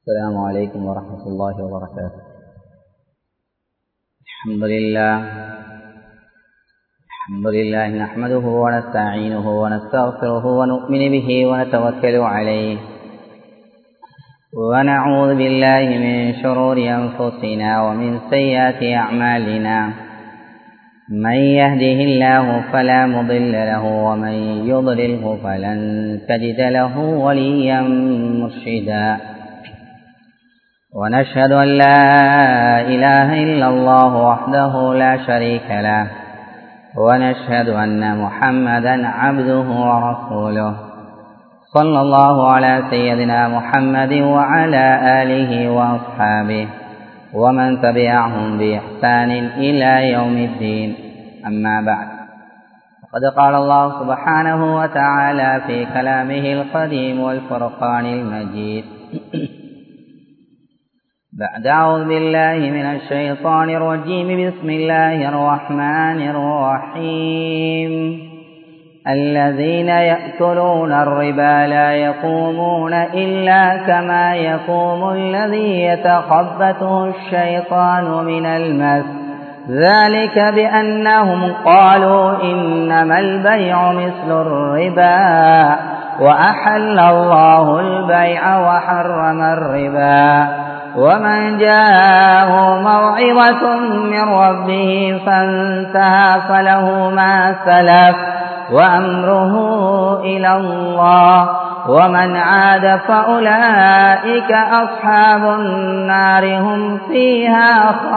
السلام عليكم ورحمة الله وبركاته الحمد لله الحمد لله نحمده ونستعينه ونستغفره ونؤمن به ونتوكل عليه ونعوذ بالله من شرور أنفسنا ومن سيئات أعمالنا من يهده الله فلا مضل له ومن يضلله فلن تجد له وليا مرشدا ونشهد أن لا إله إلا الله وحده لا شريك له ونشهد أن محمدا عبده ورسوله صلى الله على سيدنا محمد وعلى آله وأصحابه ومن تبعهم بإحسان إلى يوم الدين أما بعد فقد قال الله سبحانه وتعالى في كلامه القديم والفرقان المجيد بعد أعوذ بالله من الشيطان الرجيم بسم الله الرحمن الرحيم الذين يأكلون الربا لا يقومون إلا كما يقوم الذي يتخبته الشيطان من المس ذلك بأنهم قالوا إنما البيع مثل الربا وأحل الله البيع وحرم الربا ومن جاءه موعظة من ربه فانتهى فله ما سلف وأمره إلى الله ومن عاد فأولئك أصحاب النار هم فيها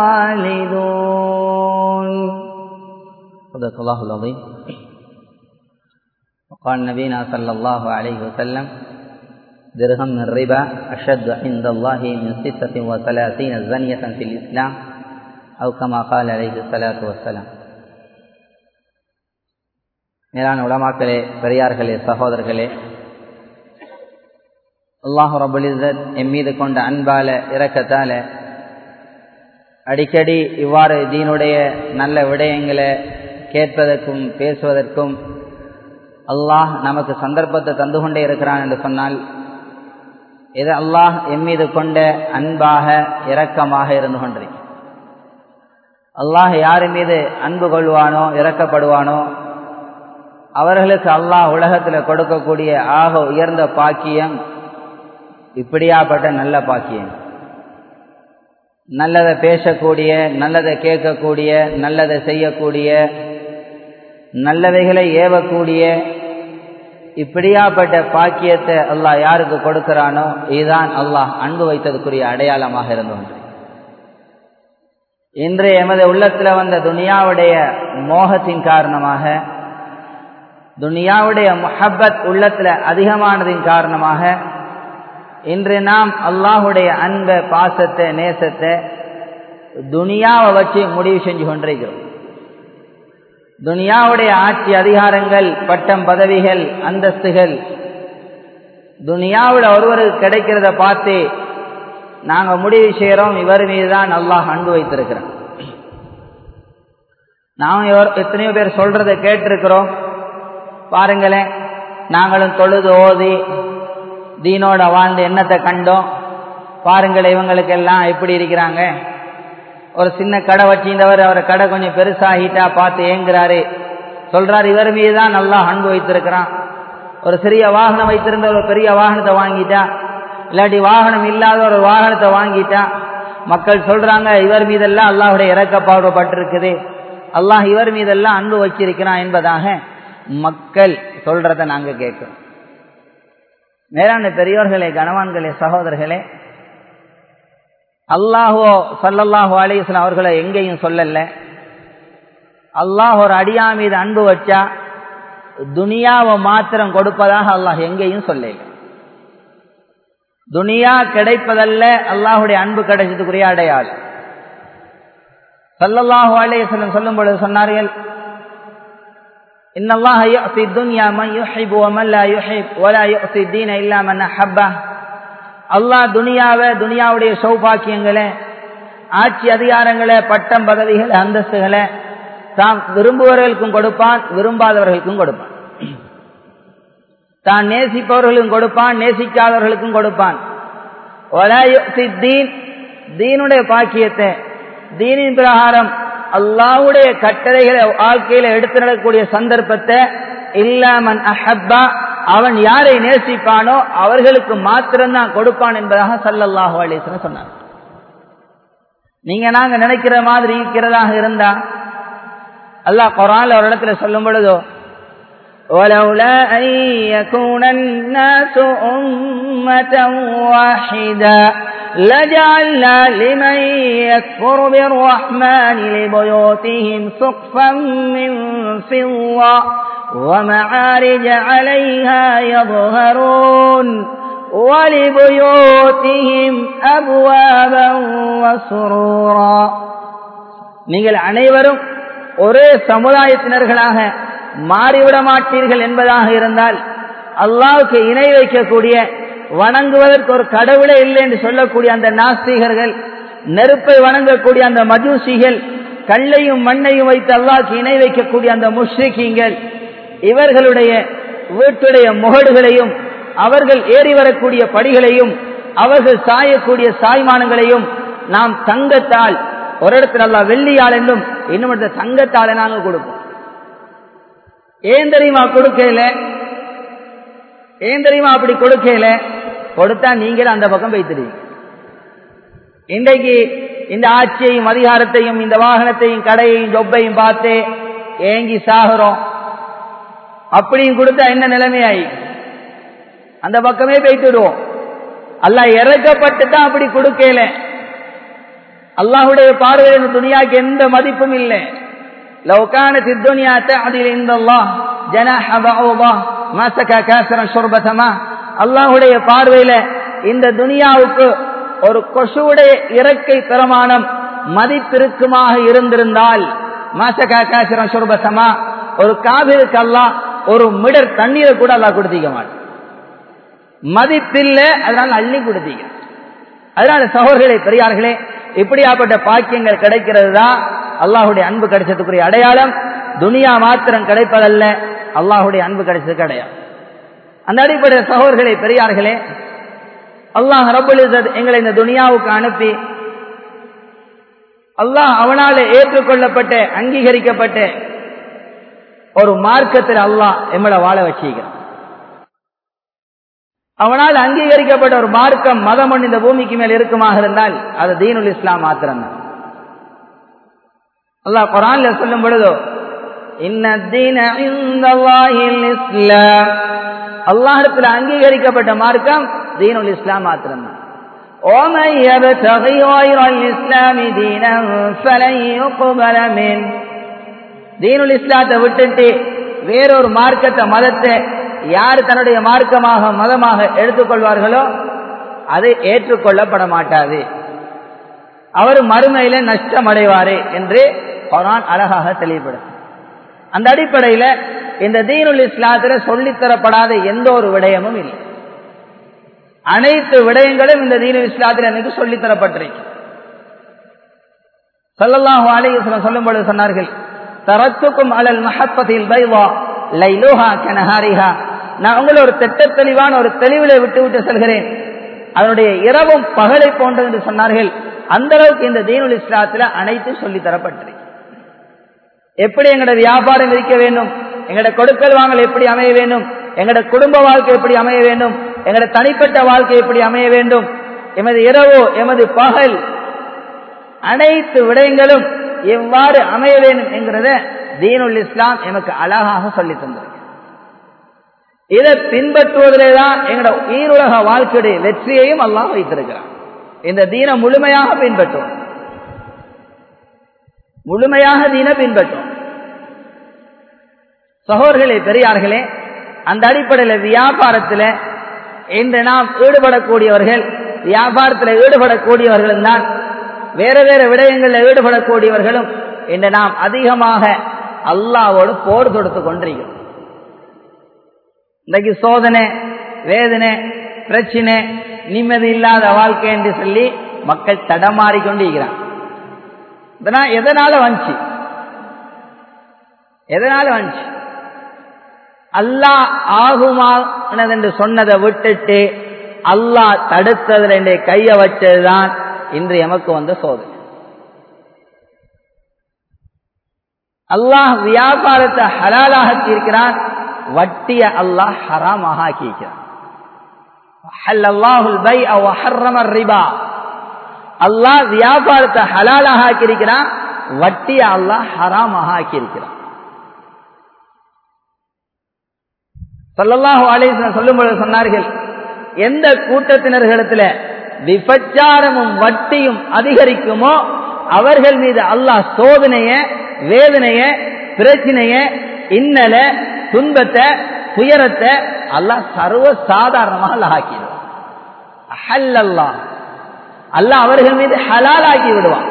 خالدون صدق الله العظيم وقال نبينا صلى الله عليه وسلم درهم من الربا أشد عند الله من ستة وثلاثين زنية في الإسلام أو كما قال عليه الصلاة والسلام மேலான உலமாக்களே பெரியார்களே சகோதரர்களே அல்லாஹு ரபுலிசத் எம் மீது கொண்ட அன்பால இரக்கத்தால அடிக்கடி இவ்வாறு தீனுடைய நல்ல விடயங்களை கேட்பதற்கும் பேசுவதற்கும் அல்லாஹ் நமக்கு சந்தர்ப்பத்தை தந்து கொண்டே இருக்கிறான் என்று சொன்னால் இது அல்லாஹ் எம் மீது கொண்ட அன்பாக இரக்கமாக இருந்து கொண்டேன் அல்லாஹ் யார் மீது அன்பு கொள்வானோ இறக்கப்படுவானோ அவர்களுக்கு அல்லாஹ் உலகத்தில் கொடுக்கக்கூடிய ஆக உயர்ந்த பாக்கியம் இப்படியாப்பட்ட நல்ல பாக்கியம் நல்லதை பேசக்கூடிய நல்லதை கேட்கக்கூடிய நல்லதை செய்யக்கூடிய நல்லவைகளை ஏவக்கூடிய இப்படியாப்பட்ட பாக்கியத்தை அல்லாஹ் யாருக்கு கொடுக்கிறானோ இதுதான் அல்லாஹ் அன்பு வைத்ததுக்குரிய அடையாளமாக இருந்து கொண்டு இன்று எமது உள்ளத்தில் வந்த துனியாவுடைய மோகத்தின் காரணமாக துனியாவுடைய முஹப்பத் உள்ளத்தில் அதிகமானதின் காரணமாக இன்று நாம் அல்லாஹுடைய அன்பை பாசத்தை நேசத்தை துனியாவை வச்சு முடிவு செஞ்சு கொண்டிருக்கிறோம் துனியாவுடைய ஆட்சி அதிகாரங்கள் பட்டம் பதவிகள் அந்தஸ்துகள் துனியாவில் ஒருவருக்கு கிடைக்கிறத பார்த்து நாங்கள் முடிவு செய்கிறோம் இவர் மீது தான் அல்லாஹ் அன்பு வைத்திருக்கிறோம் நாம் எத்தனையோ பேர் சொல்றதை கேட்டிருக்கிறோம் பாருங்களேன் நாங்களும் தொழுது ஓதி தீனோட வாழ்ந்து எண்ணத்தை கண்டோம் பாருங்களேன் இவங்களுக்கெல்லாம் எப்படி இருக்கிறாங்க ஒரு சின்ன கடை வச்சிருந்தவர் அவர் கடை கொஞ்சம் பெருசாகிட்டா பார்த்து ஏங்குறாரு சொல்றாரு இவர் மீது தான் நல்லா அன்பு வைத்திருக்கிறான் ஒரு சிறிய வாகனம் வைத்திருந்த ஒரு பெரிய வாகனத்தை வாங்கிட்டா இல்லாட்டி வாகனம் இல்லாத ஒரு வாகனத்தை வாங்கிட்டா மக்கள் சொல்றாங்க இவர் மீதெல்லாம் அல்லாஹுடைய இறக்கப்பாடுபட்டிருக்குது அல்லாஹ் இவர் மீதெல்லாம் அன்பு வச்சிருக்கிறான் என்பதாக மக்கள் சொல்றத நாங்க கேட்கிறோம் மேலான பெரியோர்களே கனவான்களே சகோதரர்களே அல்லாஹோ சல்லல்லாஹு அலிஸ்லாம் அவர்களை எங்கேயும் சொல்லல அல்லாஹ் ஒரு அடியா மீது அன்பு வச்சா துனியாவை மாத்திரம் கொடுப்பதாக அல்லாஹ் எங்கேயும் சொல்லல துனியா கிடைப்பதல்ல அல்லாஹுடைய அன்பு கிடைச்சதுக்குரிய அடையாளம் சல்லல்லாஹு அலையம் சொல்லும் பொழுது சொன்னார்கள் إن الله يعطي الدنيا من يحب ومن لا يحب ولا يعطي الدين إلا من أحبه அல்லாஹ் துனியாவை துனியாவுடைய சௌபாக்கியங்களை ஆட்சி அதிகாரங்களை பட்டம் பதவிகள் அந்தஸ்துகளை தாம் விரும்புபவர்களுக்கும் கொடுப்பான் விரும்பாதவர்களுக்கும் கொடுப்பான் தான் நேசிப்பவர்களுக்கும் கொடுப்பான் நேசிக்காதவர்களுக்கும் கொடுப்பான் தீன் தீனுடைய பாக்கியத்தை தீனின் பிரகாரம் அல்லாவுடைய கட்டளைகளை வாழ்க்கையில எடுத்து நடக்கக்கூடிய சந்தர்ப்பத்தை இல்லாமன் அஹப்பா அவன் யாரை நேசிப்பானோ அவர்களுக்கு மாத்திரம்தான் கொடுப்பான் என்பதாக சல்லல்லாஹு அலிஸ்வரன் சொன்னார் நீங்க நாங்க நினைக்கிற மாதிரி இருக்கிறதாக இருந்தா அல்லாஹ் குரான்ல ஒரு இடத்துல சொல்லும் பொழுதோ ولولا أن يكون الناس أمة واحدة لجعلنا لمن يكفر بالرحمن لبيوتهم سقفا من فضة ومعارج عليها يظهرون ولبيوتهم أبوابا وسرورا நீங்கள் அனைவரும் ஒரே சமுதாயத்தினர்களாக மாறிவிட மாட்டீர்கள் என்பதாக இருந்தால் அல்லாவுக்கு இணை வைக்கக்கூடிய வணங்குவதற்கு ஒரு கடவுளே இல்லை என்று சொல்லக்கூடிய அந்த நாஸ்திகர்கள் நெருப்பை வணங்கக்கூடிய அந்த மஜூசிகள் கல்லையும் மண்ணையும் வைத்து அல்லாவுக்கு இணை வைக்கக்கூடிய அந்த முஷ்ரிக்கீங்கள் இவர்களுடைய வீட்டுடைய முகடுகளையும் அவர்கள் ஏறி வரக்கூடிய படிகளையும் அவர்கள் சாயக்கூடிய சாய்மானங்களையும் நாம் தங்கத்தால் ஒரு இடத்துல அல்லா வெள்ளியால் என்றும் இன்னும் இடத்துல தங்கத்தால நாங்கள் கொடுப்போம் ஏன் தெரியுமா கொடுக்கல ஏன் தெரியுமா அப்படி கொடுக்கல கொடுத்தா நீங்கள் அந்த பக்கம் வைத்திருவீங்க இன்றைக்கு இந்த ஆட்சியையும் அதிகாரத்தையும் இந்த வாகனத்தையும் கடையையும் ஜொப்பையும் பார்த்து ஏங்கி சாகுறோம் அப்படியும் கொடுத்தா என்ன நிலைமையாயி அந்த பக்கமே போய்த்துடுவோம் அல்ல இறக்கப்பட்டு தான் அப்படி கொடுக்கல அல்லாஹுடைய பார்வையில் இந்த துணியாக்கு எந்த மதிப்பும் இல்லை لو كانت الدنيا تعدل عند الله جناح بعوضة ما سكى كاسرا شربة ماء அல்லாஹுடைய பார்வையில இந்த துனியாவுக்கு ஒரு கொசுவுடைய இறக்கை பிரமாணம் மதிப்பிருக்குமாக இருந்திருந்தால் மாசகா காசிரம் சுர்பசமா ஒரு காவிருக்கு அல்லாஹ் ஒரு மிடர் தண்ணீரை கூட அல்லா கொடுத்திக்க மாட்டான் மதிப்பில்லை அதனால அள்ளி கொடுத்தீங்க அதனால சகோதரர்களே பெரியார்களே இப்படியாப்பட்ட பாக்கியங்கள் கிடைக்கிறது தான் அல்லாஹுடைய அன்பு கிடைச்சதுக்குரிய அடையாளம் துனியா மாத்திரம் கிடைப்பதல்ல அல்லாஹுடைய அன்பு கிடைச்சதுக்கு அடையாளம் அந்த அடிப்படையில் சகோதரர்களே பெரியார்களே அல்லாஹ் ரபுல் எங்களை இந்த துனியாவுக்கு அனுப்பி அல்லாஹ் அவனால ஏற்றுக்கொள்ளப்பட்ட அங்கீகரிக்கப்பட்ட ஒரு மார்க்கத்தில் அல்லாஹ் எம்மளை வாழ வச்சிருக்கிறான் அவனால் அங்கீகரிக்கப்பட்ட ஒரு மார்க்கம் மதம் ஒன்று இந்த பூமிக்கு மேல் இருக்குமாக இருந்தால் அது தீனுல் இஸ்லாம் மாத்திரம்தான் அல்லாஹ் குரான்ல சொல்லும் பொழுதோ இஸ்லாம் அல்லாஹிடத்தில் அங்கீகரிக்கப்பட்ட மார்க்கம் தீனுல் இஸ்லாம் மாத்திரம்தான் ومن يبتغي غير الإسلام دينا فلن يقبل منه தீனுல் இஸ்லாத்தை விட்டுட்டு வேறொரு மார்க்கத்தை மதத்தை யார் தன்னுடைய மார்க்கமாக மதமாக எடுத்துக்கொள்வார்களோ அது ஏற்றுக்கொள்ளப்பட மாட்டாது அவர் மறுமையில நஷ்டம் அடைவாரு என்று குரான் அழகாக தெளிவுபடும் அந்த அடிப்படையில இந்த தீனுல் இஸ்லாத்துல சொல்லித்தரப்படாத எந்த ஒரு விடயமும் இல்லை அனைத்து விடயங்களும் இந்த தீனுல் இஸ்லாத்தில் எனக்கு சொல்லித்தரப்பட்டிருக்கு சல்லல்லாஹு அலைஹி சொல்லும் பொழுது சொன்னார்கள் தரத்துக்கும் அலல் மஹப்பத்தில் பைவா லைலோஹா கனஹாரிஹா நான் உங்களை ஒரு திட்ட தெளிவான ஒரு தெளிவில விட்டு விட்டு செல்கிறேன் அதனுடைய இரவும் பகலை போன்றது என்று சொன்னார்கள் அந்த அளவுக்கு இந்த தீனுல் இஸ்லாத்துல அனைத்து சொல்லி தரப்பட்டிருக்கு எப்படி எங்களோட வியாபாரம் இருக்க வேண்டும் எங்களோட கொடுக்கல் வாங்கல் எப்படி அமைய வேண்டும் எங்களோட குடும்ப வாழ்க்கை எப்படி அமைய வேண்டும் எங்களோட தனிப்பட்ட வாழ்க்கை எப்படி அமைய வேண்டும் எமது இரவோ எமது பகல் அனைத்து விடயங்களும் எவ்வாறு அமைய வேண்டும் என்கிறத தீனுல் இஸ்லாம் எமக்கு அழகாக சொல்லி தந்திருக்கு இதை பின்பற்றுவதிலே தான் எங்களோட ஈருலக வாழ்க்கையுடைய வெற்றியையும் அல்லாஹ் வைத்திருக்கிறான் இந்த தீன முழுமையாக பின்பற்றும் முழுமையாக தீன பின்பற்றும் சகோதர்களே பெரியார்களே அந்த அடிப்படையில் வியாபாரத்தில் இன்று நாம் ஈடுபடக்கூடியவர்கள் வியாபாரத்தில் ஈடுபடக்கூடியவர்களும் தான் வேற வேற விடயங்களில் ஈடுபடக்கூடியவர்களும் இன்று நாம் அதிகமாக அல்லாவோடு போர் தொடுத்து கொண்டிருக்கிறோம் இன்றைக்கு சோதனை வேதனை பிரச்சனை நிம்மதி இல்லாத வாழ்க்கை என்று சொல்லி மக்கள் தடமாறி கொண்டிருக்கிறான் எதனால வந்துச்சு எதனால வந்துச்சு அல்லாஹ் ஆகுமானது என்று சொன்னதை விட்டுட்டு அல்லாஹ் தடுத்ததுல என்னுடைய கையை வச்சதுதான் இன்று எமக்கு வந்த சோதனை அல்லாஹ் வியாபாரத்தை ஹலாலாக இருக்கிறான் வட்டிய அல்லாஹ் ஹராமாக ஆக்கியிருக்கிறான் அல்லாஹ் வியாபாரத்தை ஹலாலாக ஆக்கியிருக்கிறான் வட்டிய அல்லாஹ் ஹராமாக ஆக்கியிருக்கிறான் சொல்லல்லாஹு அலேசன் சொல்லும்போது சொன்னார்கள் எந்த கூட்டத்தினர்களிடத்துல விபச்சாரமும் வட்டியும் அதிகரிக்குமோ அவர்கள் மீது அல்லாஹ் சோதனைய வேதனைய பிரச்சனைய இன்னல துன்பத்தை துயரத்தை அல்லாஹ் சர்வ சாதாரணமாக அல்லாஹ் ஆக்கிடுவான் அஹல்லல்லா அல்லாஹ் அவர்கள் மீது ஹலால் ஆக்கி விடுவான்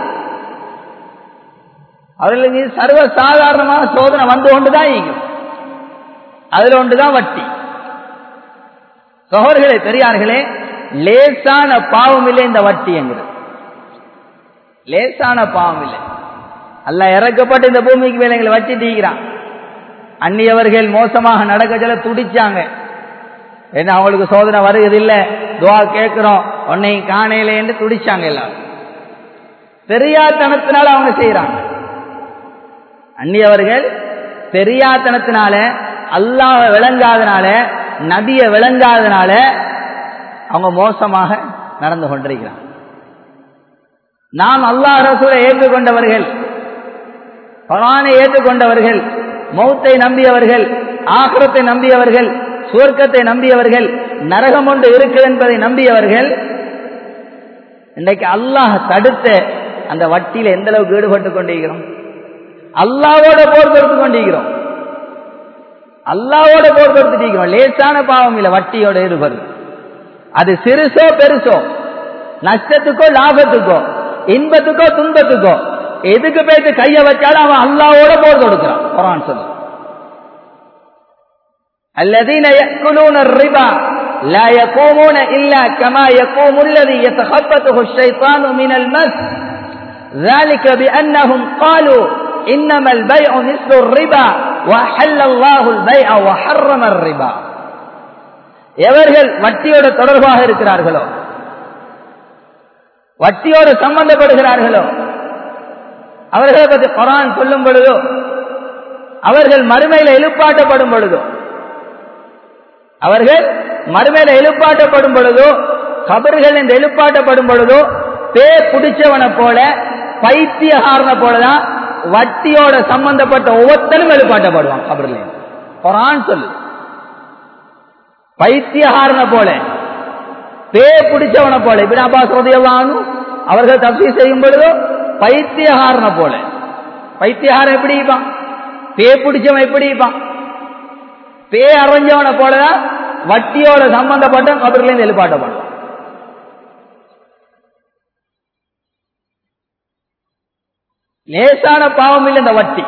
அவர்கள் மீது சர்வ சாதாரணமாக சோதனை வந்து கொண்டுதான் ஈகும் அதுல ஒன்றுதான் வட்டி சகோதர்களே பெரியார்களே லேசான பாவம் இல்லை இந்த வட்டி என்கிறது லேசான பாவம் இல்லை அல்ல இறக்கப்பட்டு இந்த பூமிக்கு மேல எங்களை வட்டி தீக்கிறான் அந்நியவர்கள் மோசமாக நடக்க சொல்ல துடிச்சாங்க என்ன அவங்களுக்கு சோதனை வருகிறது இல்ல துவா கேட்கிறோம் உன்னையும் காணையில என்று துடிச்சாங்க எல்லாரும் பெரியாத்தனத்தினால அவங்க செய்யறாங்க அந்நியவர்கள் பெரியாத்தனத்தினால அல்லாஹ் விளங்காதனால நபிய விளங்காதனால அவங்க மோசமாக நடந்து கொண்டிருக்கிறாங்க நாம் அல்லாஹ் ரசூலை ஏற்றுக்கொண்டவர்கள் பகவானை ஏற்றுக்கொண்டவர்கள் மௌத்தை நம்பியவர்கள் ஆக்கிரத்தை நம்பியவர்கள் சுவர்க்கத்தை நம்பியவர்கள் நரகம் ஒன்று இருக்குது என்பதை நம்பியவர்கள் இன்றைக்கு அல்லாஹ் தடுத்த அந்த வட்டியில எந்த அளவுக்கு ஈடுபட்டு கொண்டிருக்கிறோம் அல்லாவோட போர் கொடுத்து கொண்டிருக்கிறோம் அல்லாவோட போர் கொடுத்துட்டு லேசான பாவம் இல்ல வட்டியோட ஈடுபடுறது அது சிறுசோ பெருசோ நஷ்டத்துக்கோ லாபத்துக்கோ இன்பத்துக்கோ துன்பத்துக்கோ எதுக்கு பேச்சு கைய வச்சாலும் அவன் அல்லாவோட போர் கொடுக்கிறான் குரான் சொல்லு الذين يأكلون الربا لا يقومون إلا كما يقوم الذي يتخبطه الشيطان من المس ذلك بأنهم قالوا إنما البيع مثل الربا وحل الله البيع وحرم الربا எவர்கள் வட்டியோட தொடர்பாக இருக்கிறார்களோ வட்டியோடு சம்பந்தப்படுகிறார்களோ அவர்களை பற்றி குரான் சொல்லும் பொழுதோ அவர்கள் மறுமையில எழுப்பாட்டப்படும் பொழுதோ அவர்கள் மறுமையில எழுப்பாட்டப்படும் பொழுதோ கபர்கள் என்று எழுப்பாட்டப்படும் பொழுதோ பே பிடிச்சவனை போல பைத்தியகாரனை போலதான் வட்டியோட சம்பந்தப்பட்ட ஒவ்வொருத்தரும் எழுப்பாட்டப்படுவான் கபரில் குரான் சொல்லு பைத்தியகாரனை போல பே பிடிச்சவனை போல இப்படி அப்பா சொல்றதையெல்லாம் அவர்கள் தப்பி செய்யும் பொழுதோ பைத்தியகாரனை போல பைத்தியகாரன் எப்படி இருப்பான் பே பிடிச்சவன் எப்படி இருப்பான் பே அரைஞ்சவனை போலதான் வட்டியோட சம்பந்தப்பட்ட கபரில இருந்து எழுப்பாட்டப்படும் லேசான பாவம் இல்லை இந்த வட்டி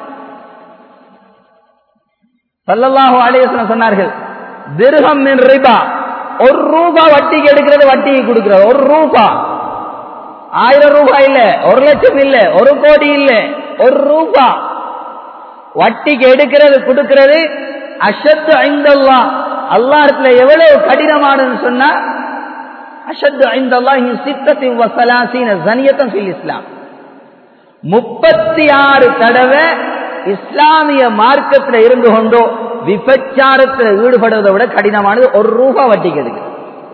சல்லல்லாஹு அலையசன சொன்னார்கள் திருகம் ரிபா ஒரு ரூபா வட்டிக்கு எடுக்கிறது வட்டிக்கு கொடுக்கிறது ஒரு ரூபா ஆயிரம் ரூபாய் இல்ல ஒரு லட்சம் இல்ல ஒரு கோடி இல்ல ஒரு ரூபா வட்டிக்கு எடுக்கிறது கொடுக்கிறது அஷத்து ஐந்தல்லா அல்லாஹத்துல எவ்வளவு கடினமானதுன்னு சொன்னா அஷத்து ஐந்தல்லா சித்தத்தின் வசலாசீன ஜனியத்தம் ஃபில் இஸ்லாம் முப்பத்தி ஆறு தடவை இஸ்லாமிய மார்க்கத்தில் இருந்து கொண்டோ விபச்சாரத்தில் ஈடுபடுவதை விட கடினமானது ஒரு ரூபா வட்டிக்கு எடுக்கு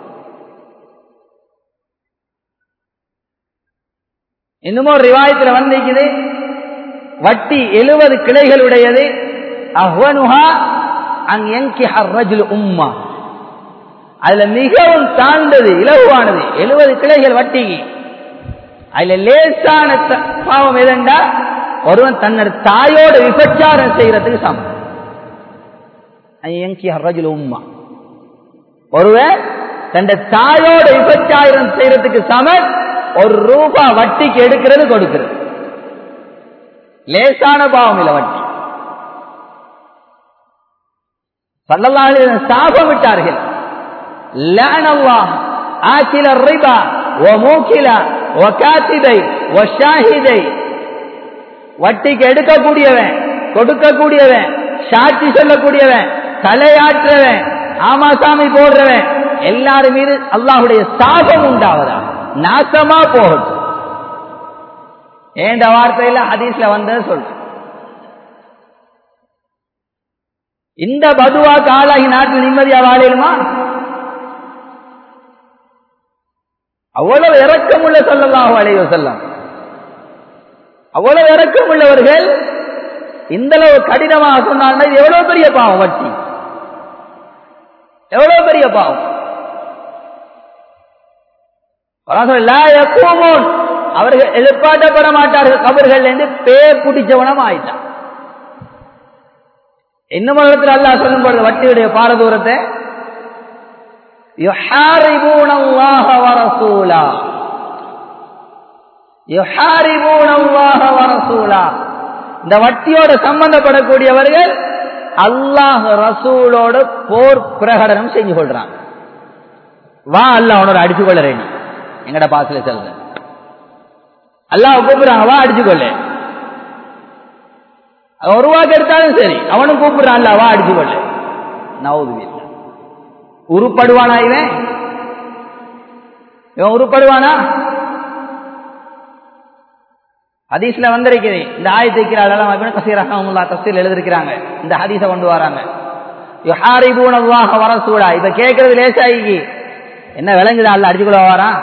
இன்னும் ஒரு ரிவாயத்தில் வந்திருக்குது வட்டி எழுபது கிளைகள் உடையது அஹ்வனுஹா அங் எங்கி ஹர்ரஜுல் உம்மா அதுல மிகவும் தாழ்ந்தது இலகுவானது எழுபது கிளைகள் வட்டிக்கு அதுல லேசான பாவம் எதண்டா ஒருவன் தன்னோட தாயோட விபச்சாரம் செய்யறதுக்கு சமம் உம்மா ஒருவன் தன் தாயோட விபச்சாரம் செய்யறதுக்கு சமன் ஒரு ரூபா வட்டிக்கு எடுக்கிறது கொடுக்கிறது லேசான பாவம் இல்ல வட்டி பல்லல்லாஹு சாபம் விட்டார்கள் லானல்லாஹ் ஆக்கில ரிபா وموكلا وكاتبை وشاهدை வட்டிக்கு எடுக்கக்கூடியவன் கொடுக்கக்கூடியவன் சாட்சி சொல்லக்கூடியவன் தலையாற்றவன் ஆமாசாமி போடுறவன் எல்லாரும் மீது அல்லாஹுடைய சாபம் உண்டாவதா நாசமா போகட்டும் ஏண்ட வார்த்தையில ஹதீஸ்ல வந்தது சொல்றேன் இந்த பதுவா காலாகி நாட்டில் நிம்மதியா வாழிடுமா அவ்வளவு இறக்கமுள்ள சொல்லலாம் அலைய செல்லம் அவ்வளவு இறக்கம் உள்ளவர்கள் இந்த அளவு கடினமாக சொன்னாங்கன்னா இது எவ்வளவு பெரிய பாவம் வட்டி எவ்வளவு பெரிய பாவம் அவர்கள் எழுப்பாட்டப்பட மாட்டார்கள் கபர்கள் என்று பேர் பிடிச்சவனம் ஆயிட்டான் இன்னும் இடத்துல அல்லா சொல்லும் பொழுது வட்டியுடைய பாரதூரத்தை يحاربون الله ورسوله يحاربون الله ورسوله இந்த வட்டியோட சம்பந்தப்படக்கூடியவர்கள் அல்லாஹ் ரசூலோட போர் பிரகடனம் செஞ்சு கொள்றாங்க வா அல்லாஹ் அவனோட அடிச்சு கொள்ளறேன் எங்கட பாசில செல்ற அல்லாஹ் கூப்பிடுறாங்க வா அடிச்சு கொள்ள ஒரு வாக்கு எடுத்தாலும் சரி அவனும் கூப்பிடுறான் அல்ல வா அடிச்சு கொள்ள நவுது உருப்படுவானா இவன் இவன் உருப்படுவானா ஹதீஸ்ல வந்திருக்குது இந்த ஆயத்திக்கிறாள் கசீர் அஹமுல்லா தஸ்தீல் எழுதிருக்கிறாங்க இந்த ஹதீஸ கொண்டு வராங்க யுஹாரிபூனவாக வர சூடா இத கேட்கறது லேசாகி என்ன விளங்குதா அல்ல அடிச்சுக்குள்ள வாரான்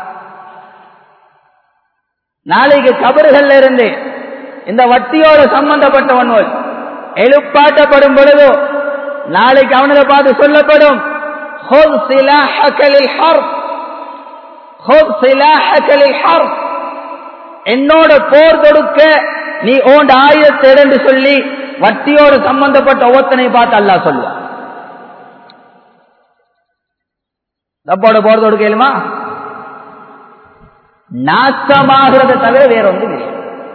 நாளைக்கு கபறுகள்ல இருந்து இந்த வட்டியோட சம்பந்தப்பட்டவன் எழுப்பாட்டப்படும் பொழுதோ நாளைக்கு அவனை பார்த்து சொல்லப்படும் خذ سلاحك للحرب خذ سلاحك للحرب என்னோட போர் தொடுக்க நீ ஓண்ட ஆயுதத்தை என்று சொல்லி வட்டியோடு சம்பந்தப்பட்ட ஒவ்வொருத்தனை பார்த்து அல்லா சொல்லுவான் தப்போட போர் தொடுக்கலுமா நாசமாகிறத தவிர வேற ஒன்றும் இல்லை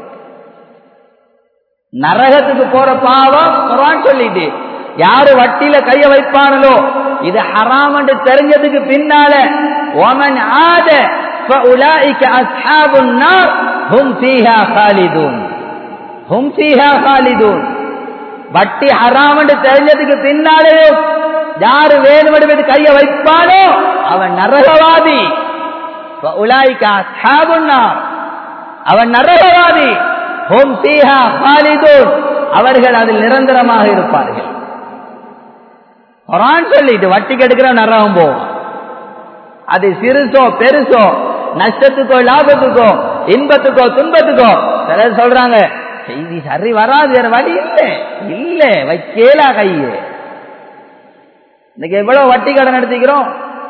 நரகத்துக்கு போற பாவம் குரான் சொல்லிட்டு யாரு வட்டியில கைய வைப்பானோ இது ஹராம் என்று தெரிஞ்சதுக்கு பின்னால ஒமன் ஆத فأولئك أصحاب النار هم فيها خالدون هم فيها خالدون வட்டி ஹராம் என்று தெரிஞ்சதுக்கு பின்னாலேயும் யாரு வேணுமென்று கைய வைப்பானோ அவன் நரகவாதி فأولئك أصحاب النار அவன் நரகவாதி ஹோம் சீஹா ஹாலிதூன் அவர்கள் அதில் நிரந்தரமாக இருப்பார்கள் குரான் சொல்லிட்டு வட்டி கெடுக்கிற நரகம் போவோம் அது சிறுசோ பெருசோ நஷ்டத்துக்கோ லாபத்துக்கோ இன்பத்துக்கோ துன்பத்துக்கோ சிலர் சொல்றாங்க செய்தி சரி வராது வேற வழி இல்லை இல்ல வைக்கலா கையே இன்னைக்கு எவ்வளவு வட்டி கடன் எடுத்துக்கிறோம்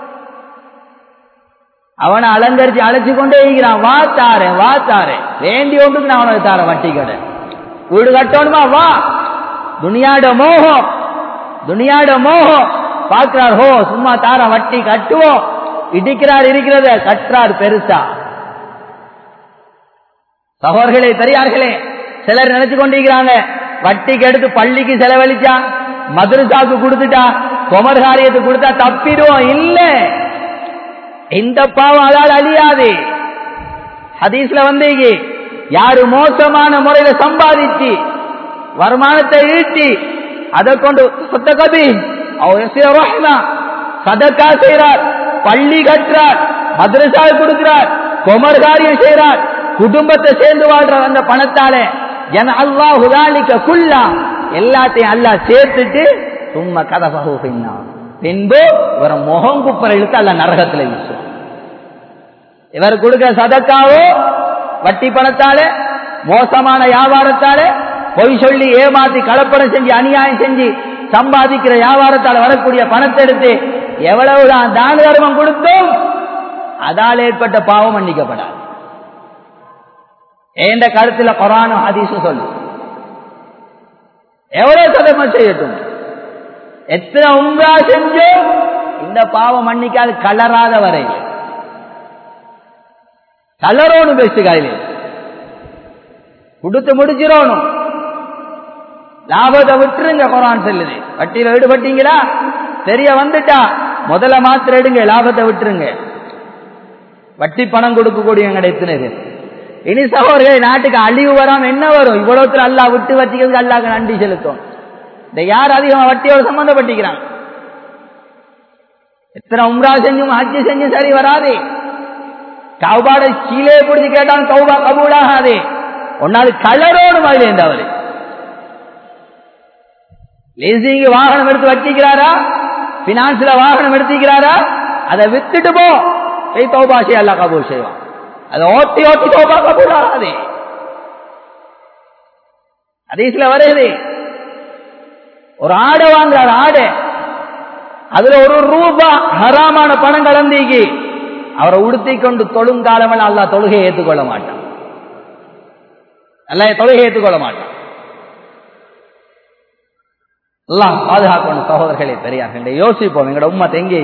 அவனை அலங்கரிச்சு அழைச்சு கொண்டே இருக்கிறான் வா தாரேன் வா தாரேன் வேண்டி ஒன்றுக்கு நான் அவனுக்கு தாரேன் வட்டி கடை வீடு கட்டணுமா வா துணியாட மோகம் துணியாட மோகம் பார்க்கிறார் ஹோ சும்மா தார வட்டி கட்டுவோம் இடிக்கிறார் இருக்கிறத கற்றார் பெருசா சகோதர்களே பெரியார்களே சிலர் நினைச்சு கொண்டிருக்கிறாங்க வட்டிக்கு எடுத்து பள்ளிக்கு செலவழிச்சா மதுரசாக்கு கொடுத்துட்டா குமர்காரியத்துக்கு கொடுத்தா தப்பிடுவோம் இல்ல இந்த பாவம் அதால் அழியாது ஹதீஸ்ல வந்து யாரு மோசமான முறையில சம்பாதிச்சு வருமானத்தை ஈட்டி அதை கொண்டு சொத்த கபி சதக்கா செய்கிறார் பள்ளி கட்டுறார் மദ്രസா கொடுக்கிறார் கொமர் காரியம் செய்கிறார் குடும்பத்தை சேர்ந்து வாழ்றார் அந்த பணத்தால என அல்லாஹ் உதாலிக்க குல்லா எல்லாத்தையும் அல்லாஹ் சேர்த்துட்டு சும்மா கதை பின்னா பின்பு இவரை முகம் குப்பரை இழுத்து அல்ல நரகத்தில் வீசும் இவர் கொடுக்கிற சதக்காவோ வட்டி பணத்தால மோசமான வியாபாரத்தால பொய் சொல்லி ஏமாத்தி கலப்படம் செஞ்சு அநியாயம் செஞ்சு சம்பாதிக்கிற வியாபாரத்தால் வரக்கூடிய பணத்தை எடுத்து எவ்வளவுதான் தான தர்மம் கொடுத்தோம் அதால் ஏற்பட்ட பாவம் மன்னிக்கப்படாது என்ற கருத்துல கொரானும் ஹதீஸும் சொல்லு எவ்வளவு சதமம் செய்யட்டும் எத்தனை உங்கா செஞ்சோம் இந்த பாவம் மன்னிக்காது கலராத வரை கலரோனும் பெஸ்ட் கையில் கொடுத்து முடிச்சிடணும் லாபத்தை விட்டுருங்க குரான் செல்லுது வட்டியில ஈடுபட்டீங்களா தெரிய வந்துட்டா முதல்ல மாத்திர எடுங்க லாபத்தை விட்டுருங்க வட்டி பணம் கொடுக்கக்கூடிய கிடைத்துனது இனி சகோதரர்களை நாட்டுக்கு அழிவு வராம என்ன வரும் இவ்வளவுத்துல அல்லா விட்டு வச்சிக்கிறதுக்கு அல்லாக்கு நன்றி செலுத்தும் இந்த யார் அதிகமா வட்டியோட சம்பந்தப்பட்டிக்கிறாங்க எத்தனை உம்ரா செஞ்சும் ஹஜ்ஜி செஞ்சும் சரி வராது கவுபாட கீழே பிடிச்சு கேட்டாலும் கவுபா கபூலாகாது ஒன்னாவது கலரோடு மாதிரி இருந்தவர் லீசிங் வாகனம் எடுத்து வச்சிக்கிறாரா பினான்ஸ்ல வாகனம் எடுத்துக்கிறாரா அதை வித்துட்டு போ போய் தௌபா செய்ய அல்லா கபூல் செய்வான் அதை ஓட்டி ஓட்டி தௌபா கபூல் ஆகாது அதீஸ்ல வருது ஒரு ஆடை வாங்குறாரு ஆடை அதுல ஒரு ரூபா ஹராமான பணம் கலந்தீங்க அவரை உடுத்தி கொண்டு தொழுங்காலமல் அல்லா தொழுகை ஏற்றுக்கொள்ள மாட்டான் அல்ல தொழுகை ஏற்றுக்கொள்ள மாட்டான் எல்லாம் பாதுகாக்கணும் சகோதரர்களே பெரியார்கள் யோசிப்போம் எங்களோட உண்மை எங்கே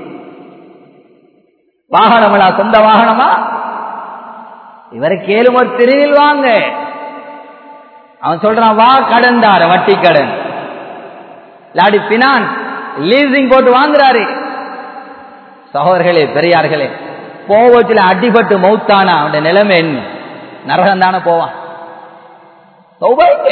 வாகனங்களா சொந்த வாகனமா இவரை கேளும் ஒரு திருவில் வாங்க அவன் சொல்றான் வா கடன் தார வட்டி கடன் இல்லாடி பினான்ஸ் லீசிங் போட்டு வாங்குறாரு சகோதரர்களே பெரியார்களே போவச்சில் அடிபட்டு மௌத்தானா அவன் நிலைமை என்ன நரகம் தானே போவான் சௌபாய்க்கு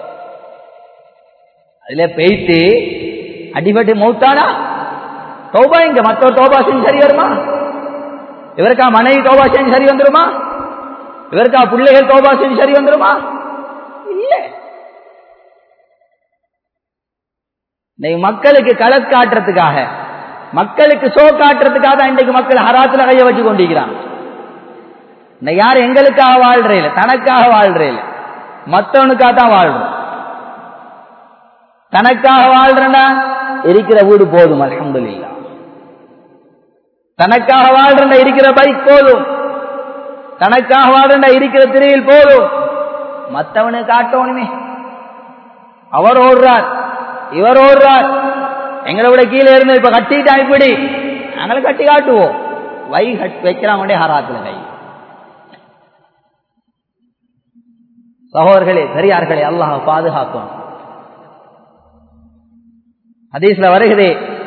அதுல பெய்த்து அடிபட்டு மௌத்தானா தௌபா இங்க மற்றொரு தோபா செஞ்சு சரி வருமா இவருக்கா மனைவி தோபா செஞ்சு சரி வந்துருமா இவருக்கா பிள்ளைகள் தோபா செஞ்சு சரி வந்துருமா இல்ல மக்களுக்கு கலஸ் காட்டுறதுக்காக மக்களுக்கு சோ காட்டுறதுக்காக தான் இன்றைக்கு மக்கள் ஹராத்துல கைய வச்சு கொண்டிருக்கிறான் யார் எங்களுக்காக வாழ்றே இல்லை தனக்காக வாழ்றே இல்லை மத்தவனுக்காக தான் வாழ்றோம் தனக்காக வாழ்றா இருக்கிற வீடு போதும் அலமதுல்லா தனக்காக வாழ்றா இருக்கிற பைக் போதும் தனக்காக வாழ்றா இருக்கிற திரையில் போதும் மத்தவனுக்கு காட்டணுமே அவர் ஓடுறார் இவர் ஓடுறார் எங்களை விட கீழே இருந்து இப்ப கட்டிட்டா இப்படி நாங்கள கட்டி காட்டுவோம் வை வைக்கிறாங்க ஹராத்துல கை சகோதரர்களே பெரியார்களே அல்லாஹ் பாதுகாக்கும் ஹதீஸ்ல வருகிறே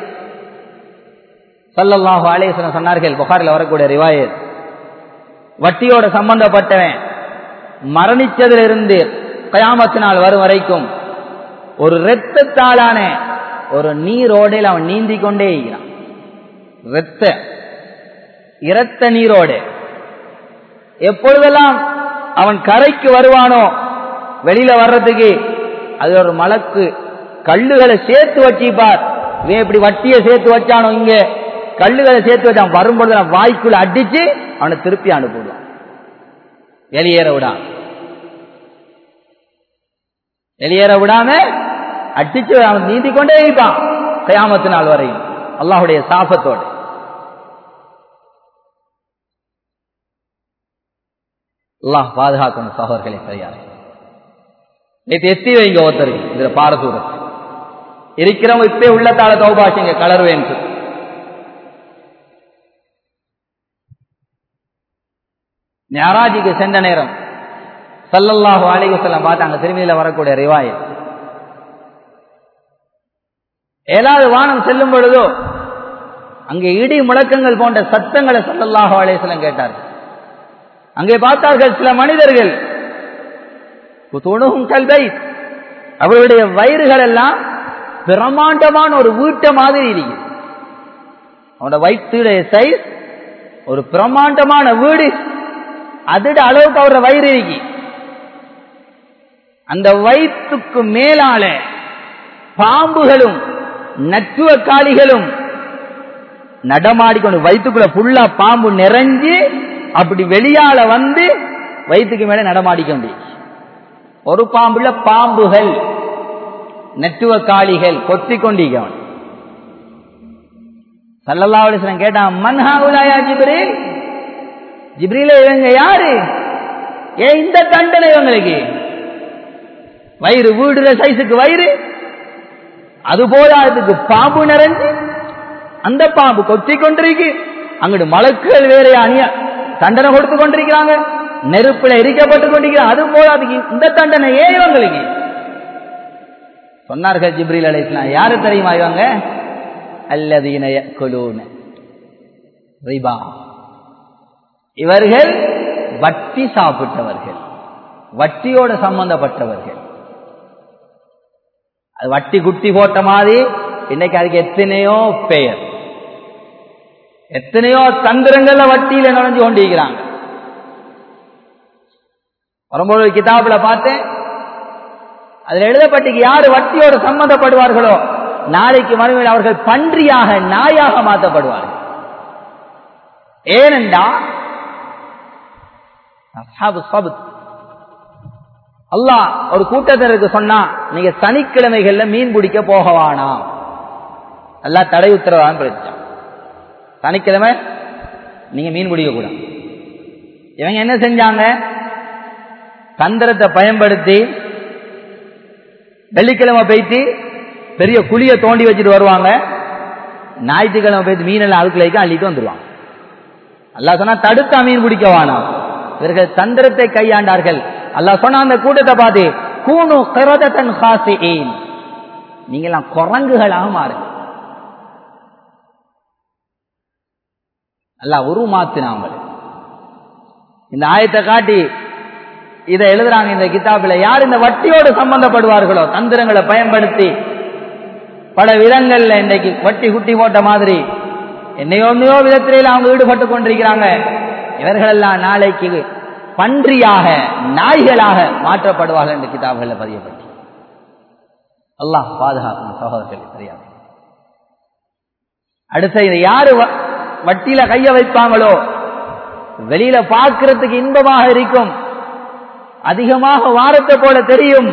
சல்லல்லாஹு அலேஸ்வரன் சொன்னார்கள் புகாரில் வரக்கூடிய ரிவாயத் வட்டியோட சம்பந்தப்பட்டவன் மரணிச்சதிலிருந்து கயாமத்து நாள் வரும் வரைக்கும் ஒரு இரத்தத்தாலான ஒரு நீரோடையில் அவன் நீந்தி கொண்டே இருக்கிறான் இரத்த இரத்த நீரோடு எப்பொழுதெல்லாம் அவன் கரைக்கு வருவானோ வெளியில வர்றதுக்கு அது ஒரு மலக்கு கல்லுகளை சேர்த்து வச்சிப்பார் இவன் இப்படி வட்டியை சேர்த்து வச்சானோ இங்க கல்லுகளை சேர்த்து வச்சான் வரும்பொழுது வாய்க்குள்ள அடிச்சு அவனை திருப்பி அனுப்பிடுவான் வெளியேற விடாம வெளியேற விடாம அடிச்சு அவன் நீந்தி கொண்டே இருப்பான் கயாமத்து நாள் வரையும் அல்லாஹுடைய சாபத்தோடு அல்லாஹ் பாதுகாக்கணும் சகோதரர்களை சரியாக நேற்று எத்தி வைங்க ஒருத்தருக்கு இதுல பாரதூரத்து இருக்கிறவங்க இப்பே உள்ளத்தால தௌபாசிங்க கலருவேன் ஞாராஜிக்கு சென்ற நேரம் சல்லல்லாஹு அலிகுசல்லாம் பார்த்தாங்க திரும்பியில வரக்கூடிய ரிவாய் ஏழாவது வானம் செல்லும் பொழுதோ அங்கே இடி முழக்கங்கள் போன்ற சத்தங்களை சல்லல்லாஹு அலேசலம் கேட்டார்கள் அங்கே பார்த்தார்கள் சில மனிதர்கள் துணுகும் கல்வை அவருடைய வயிறுகள் எல்லாம் பிரம்மாண்டமான ஒரு வீட்டை மாதிரி இருக்குது அவனோட வயிற்றுடைய சைஸ் ஒரு பிரம்மாண்டமான வீடு அதிட அளவுக்கு அவரோட வயிறு இருக்கு அந்த வயிற்றுக்கு மேலால பாம்புகளும் நட்டுவ காளிகளும் நடமாடிக்கொண்டு வயிற்றுக்குள்ள புல்லா பாம்பு நிறைஞ்சு அப்படி வெளியால வந்து வயிற்றுக்கு மேல நடமாடிக்கொண்டு ஒரு பாம்புல பாம்புகள் நெட்டுவ காளிகள் கொத்தி கொண்டிருக்கவன் சல்லல்லாஹ் கேட்டான் மன்ஹா உலாயா ஜிப்ரீல் ஜிப்ரீல இவங்க யாரு ஏ இந்த தண்டனை இவங்களுக்கு வயிறு வீடுற சைஸுக்கு வயிறு அது போல அதுக்கு பாம்பு நிறைஞ்சு அந்த பாம்பு கொத்தி கொண்டிருக்கு அங்கிட்டு மலக்குகள் வேற அணிய தண்டனை கொடுத்து கொண்டிருக்கிறாங்க நெருப்புல எரிக்கப்பட்டு கொண்டிருக்கிறாங்க அது போல அதுக்கு இந்த தண்டனை ஏன் இவங்களுக்கு சொன்னார்கள் ஜிப்ரீல் அலைஸ்லாம் யாரு தெரியுமா இவங்க அல்லதீன குலூன ரிபா இவர்கள் வட்டி சாப்பிட்டவர்கள் வட்டியோட சம்பந்தப்பட்டவர்கள் அது வட்டி குட்டி போட்ட மாதிரி இன்னைக்கு அதுக்கு எத்தனையோ பெயர் எத்தனையோ தந்திரங்கள்ல வட்டியில நுழைஞ்சு கொண்டிருக்கிறாங்க வரும்போது ஒரு கிதாபுல பார்த்தேன் அதுல எழுதப்பட்டிக்கு யாரு வட்டியோட சம்பந்தப்படுவார்களோ நாளைக்கு மறுமையில் அவர்கள் பன்றியாக நாயாக மாற்றப்படுவார்கள் ஏனென்றா அஸ்ஹாபு ஸபத். அல்லாஹ் ஒரு கூட்டத்தினருக்கு சொன்னா நீங்க சனிக்கிழமைகள்ல மீன் பிடிக்க போகவானா எல்லாம் தடை உத்தரவான்னு பிடிச்சான் சனிக்கிழமை நீங்க மீன் பிடிக்க கூடாது இவங்க என்ன செஞ்சாங்க தந்திரத்தை பயன்படுத்தி வெள்ளிக்கிழமை போயிட்டு பெரிய குழிய தோண்டி வச்சுட்டு வருவாங்க ஞாயிற்றுக்கிழமை போயிட்டு மீனெல்லாம் அதுக்குள்ள வைக்க அள்ளிட்டு வந்துருவாங்க அல்லாஹ் சொன்னா தடுத்தா மீன் பிடிக்க வேணாம் இவர்கள் தந்திரத்தை கையாண்டார்கள் அல்லாஹ் சொன்ன அந்த கூட்டத்தை பார்த்து கூணு கிரதத்தன் ஹாசியின் நீங்களாம் குரங்குகளாக மாறுங்க அல்லாஹ் உருமாத்தினாங்க இந்த ஆயத்தை காட்டி இதை எழுதுறாங்க இந்த கிதாபில் யார் இந்த வட்டியோடு சம்பந்தப்படுவார்களோ தந்திரங்களை பயன்படுத்தி பல விதங்கள்ல இன்றைக்கு வட்டி குட்டி போட்ட மாதிரி என்னையோன்னையோ விதத்திலே அவங்க ஈடுபட்டு கொண்டிருக்கிறாங்க இவர்களெல்லாம் நாளைக்கு பன்றியாக நாய்களாக மாற்றப்படுவார்கள் என்று கிதாபுகளில் பதியப்பட்டு அல்லாஹ் பாதுகாக்கும் சகோதரர்கள் தெரியாது அடுத்த இது யாரு வ- வட்டியில கைய வைப்பாங்களோ வெளியில பார்க்கிறதுக்கு இன்பமாக இருக்கும் அதிகமாக வாரத்தை போல தெரியும்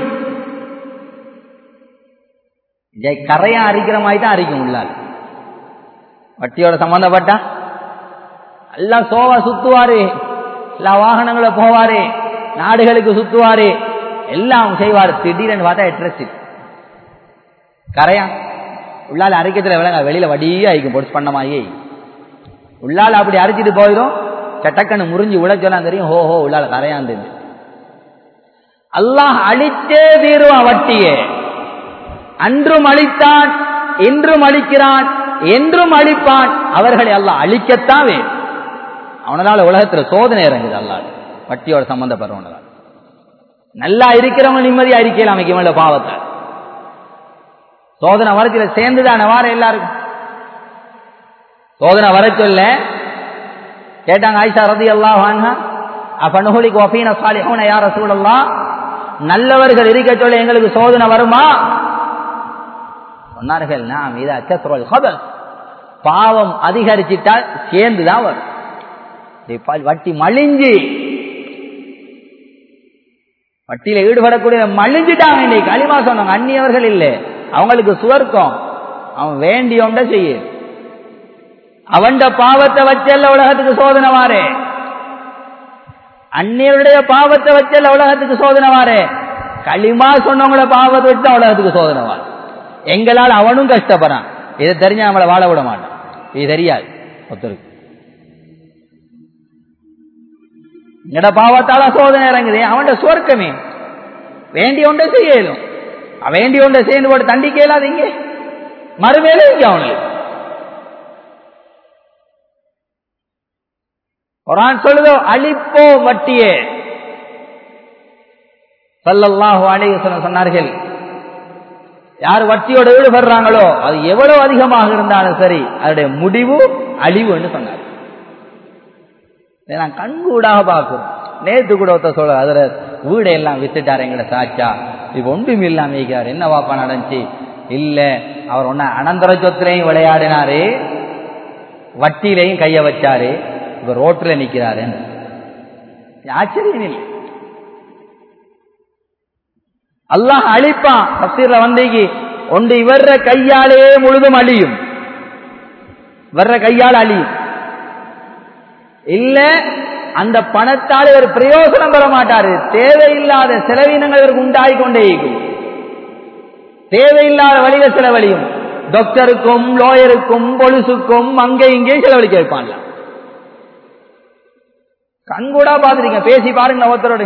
இதை கரையா அரிக்கிற மாதிரி தான் அரிக்கும் உள்ளால் வட்டியோட சம்பந்தப்பட்டா எல்லாம் சோவா சுத்துவாரு எல்லா வாகனங்களை போவாரு நாடுகளுக்கு சுத்துவாரு எல்லாம் செய்வாரு திடீர்னு பார்த்தா எட்ரஸ் கரையா உள்ளால அரைக்கத்துல விளங்க வெளியில வடியே ஆயிக்கும் பொடிச்சு பண்ண மாதிரியே உள்ளால அப்படி அரைச்சிட்டு போயிடும் சட்டக்கண்ணு முறிஞ்சு உள்ள சொன்னா தெரியும் ஹோ ஹோ உள்ளால கரையாந்து அல்லாஹ் அழித்தே தீருவான் வட்டியே அன்றும் அழித்தான் இன்றும் அழிக்கிறான் என்றும் அழிப்பான் அவர்களை அல்லாஹ் அழிக்கத்தான் வேணும் அவனால உலகத்துல சோதனை இறங்குது அல்லாஹ் வட்டியோட சம்பந்தப்படுறவனால நல்லா இருக்கிறவங்க நிம்மதியா இருக்கலாம் இவங்கள பாவத்தை சோதனை வரச்சில சேர்ந்துதான வார எல்லாருக்கும் சோதனை வர சொல்ல கேட்டாங்க ஆயிஷா ரதி அல்லாஹ் வாங்க அப்பனுகுலிக்கு வஃபீன சாலிஹூன யார் ரசூலல்லாஹ் நல்லவர்கள் இருக்க சொல்ல எங்களுக்கு சோதனை வருமா சொன்னார்கள் நாம் இதை அச்சத்ரோல் ஹபல் பாவம் அதிகரிச்சிட்டால் சேர்ந்துதான் வரும் இதை பால் வட்டி மலிஞ்சு வட்டியில ஈடுபடக்கூடிய மலிஞ்சிட்டாங்க இன்னைக்கு களிமா சொன்னாங்க அந்நியவர்கள் இல்லை அவங்களுக்கு சுவர்க்கம் அவன் வேண்டியோண்ட செய்ய அவன்ட பாவத்தை வச்சல்ல உலகத்துக்கு சோதனை வாரே அந்நியருடைய பாவத்தை வச்சல்ல உலகத்துக்கு சோதனை வாரே களிமா சொன்னவங்கள பாவத்தை வச்சு தான் உலகத்துக்கு சோதனை வாரு எங்களால் அவனும் கஷ்டப்படுறான் இதை தெரிஞ்சா நம்மளை வாழ விட மாட்டான் இது தெரியாது ஒருத்தருக்கு எங்கட பாவத்தால சோதனை இறங்குது அவன்கிட்ட சுவர்க்கமே வேண்டிய ஒன்றை செய்யலும் வேண்டிய ஒன்றை சேர்ந்து போட்டு தண்டிக்க இயலாதீங்க மறுமையில இங்க அவனுக்கு குரான் சொல்லுதோ அழிப்போ வட்டியே சல்லல்லாஹு அலைஹி வஸல்லம் சொன்னார்கள் யார் வட்டியோட ஈடுபடுறாங்களோ அது எவ்வளவு அதிகமாக இருந்தாலும் சரி அதனுடைய முடிவு அழிவுன்னு சொன்னார் இதை நான் கண்கூடாக பார்க்கிறோம் நேத்து கூட ஒருத்தர் சொல்ற அதுல வீடையெல்லாம் வித்துட்டார் எங்களை சாச்சா இப்ப ஒன்றும் இல்லாம இருக்கிறார் என்ன வாப்பா நடந்துச்சு இல்ல அவர் ஒன்ன அனந்தர சொத்துலையும் விளையாடினாரு வட்டியிலையும் கைய வச்சாரு இப்ப ரோட்ல நிக்கிறாரு ஆச்சரியம் இல்லை அல்லாஹ் அழிப்பான் தப்சீர்ல வந்தீங்க ஒன்று இவர்ற கையாலே முழுதும் அழியும் வர்ற கையால் அழியும் இல்ல அந்த பணத்தால் இவர் பிரயோசனம் பெற மாட்டாரு தேவையில்லாத செலவினங்கள் இவருக்கு உண்டாகி கொண்டே இருக்கும் தேவையில்லாத வழியில செலவழியும் டாக்டருக்கும் லோயருக்கும் பொலிசுக்கும் அங்கே இங்கே செலவழிக்க வைப்பான்ல கண்கூடா பாத்துருங்க பேசி பாருங்க ஒருத்தரோட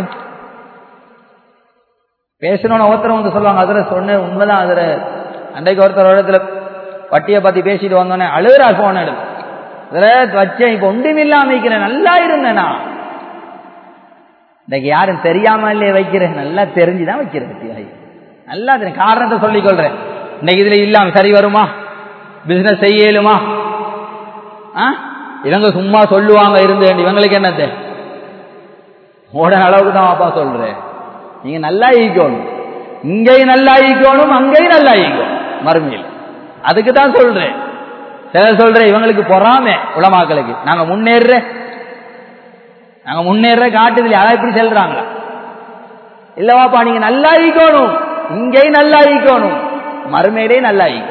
பேசணும்னு ஒருத்தர் வந்து சொல்லுவாங்க அதுல சொன்ன உண்மைதான் அதுல அன்றைக்கு ஒருத்தர் இடத்துல வட்டியை பத்தி பேசிட்டு வந்தோடனே அழுகிறா போன எடுத்து இதுல வச்சேன் இப்ப ஒன்றுமில்லாம வைக்கிறேன் நல்லா இருந்தேனா இன்னைக்கு யாரும் தெரியாம இல்லையே வைக்கிறேன் நல்லா தெரிஞ்சுதான் வைக்கிறேன் வட்டி நல்லா தெரியும் காரணத்தை சொல்லிக் கொள்றேன் இன்னைக்கு இதுல இல்லாம சரி வருமா பிசினஸ் செய்யலுமா இவங்க சும்மா சொல்லுவாங்க இருந்து இவங்களுக்கு என்னது ஓட அளவுக்கு தான் அப்பா சொல்றேன் நீங்க நல்லா ஈக்கணும் இங்கேயும் நல்லா ஈக்கணும் அங்கேயும் நல்லா ஈக்கணும் மறுமையில் அதுக்கு தான் சொல்றேன் சிலர் சொல்றேன் இவங்களுக்கு பொறாம உலமாக்களுக்கு நாங்க முன்னேற நாங்க முன்னேற காட்டுதில்லை அதான் இப்படி செல்றாங்களா இல்லவாப்பா நீங்க நல்லா ஈக்கணும் இங்கேயும் நல்லா ஈக்கணும் மறுமையிலே நல்லா ஈக்கணும்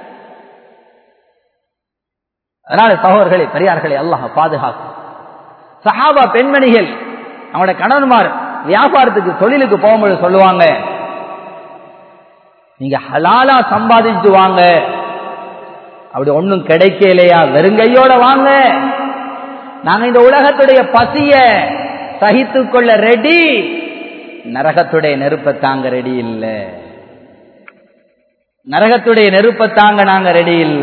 அதனால சகோதரர்களே பெரியார்களே அல்லாஹ் பாதுகாக்கும் சஹாபா பெண்மணிகள் அவங்களோட கணவன்மார் வியாபாரத்துக்கு தொழிலுக்கு போகும்போது சொல்லுவாங்க நீங்க ஹலாலா சம்பாதிச்சு வாங்க அப்படி ஒன்னும் கிடைக்கலையா வெறுங்கையோட வாங்க நாங்க இந்த உலகத்துடைய பசிய சகித்து கொள்ள ரெடி நரகத்துடைய நெருப்பை தாங்க ரெடி இல்ல நரகத்துடைய நெருப்பை தாங்க நாங்க ரெடி இல்ல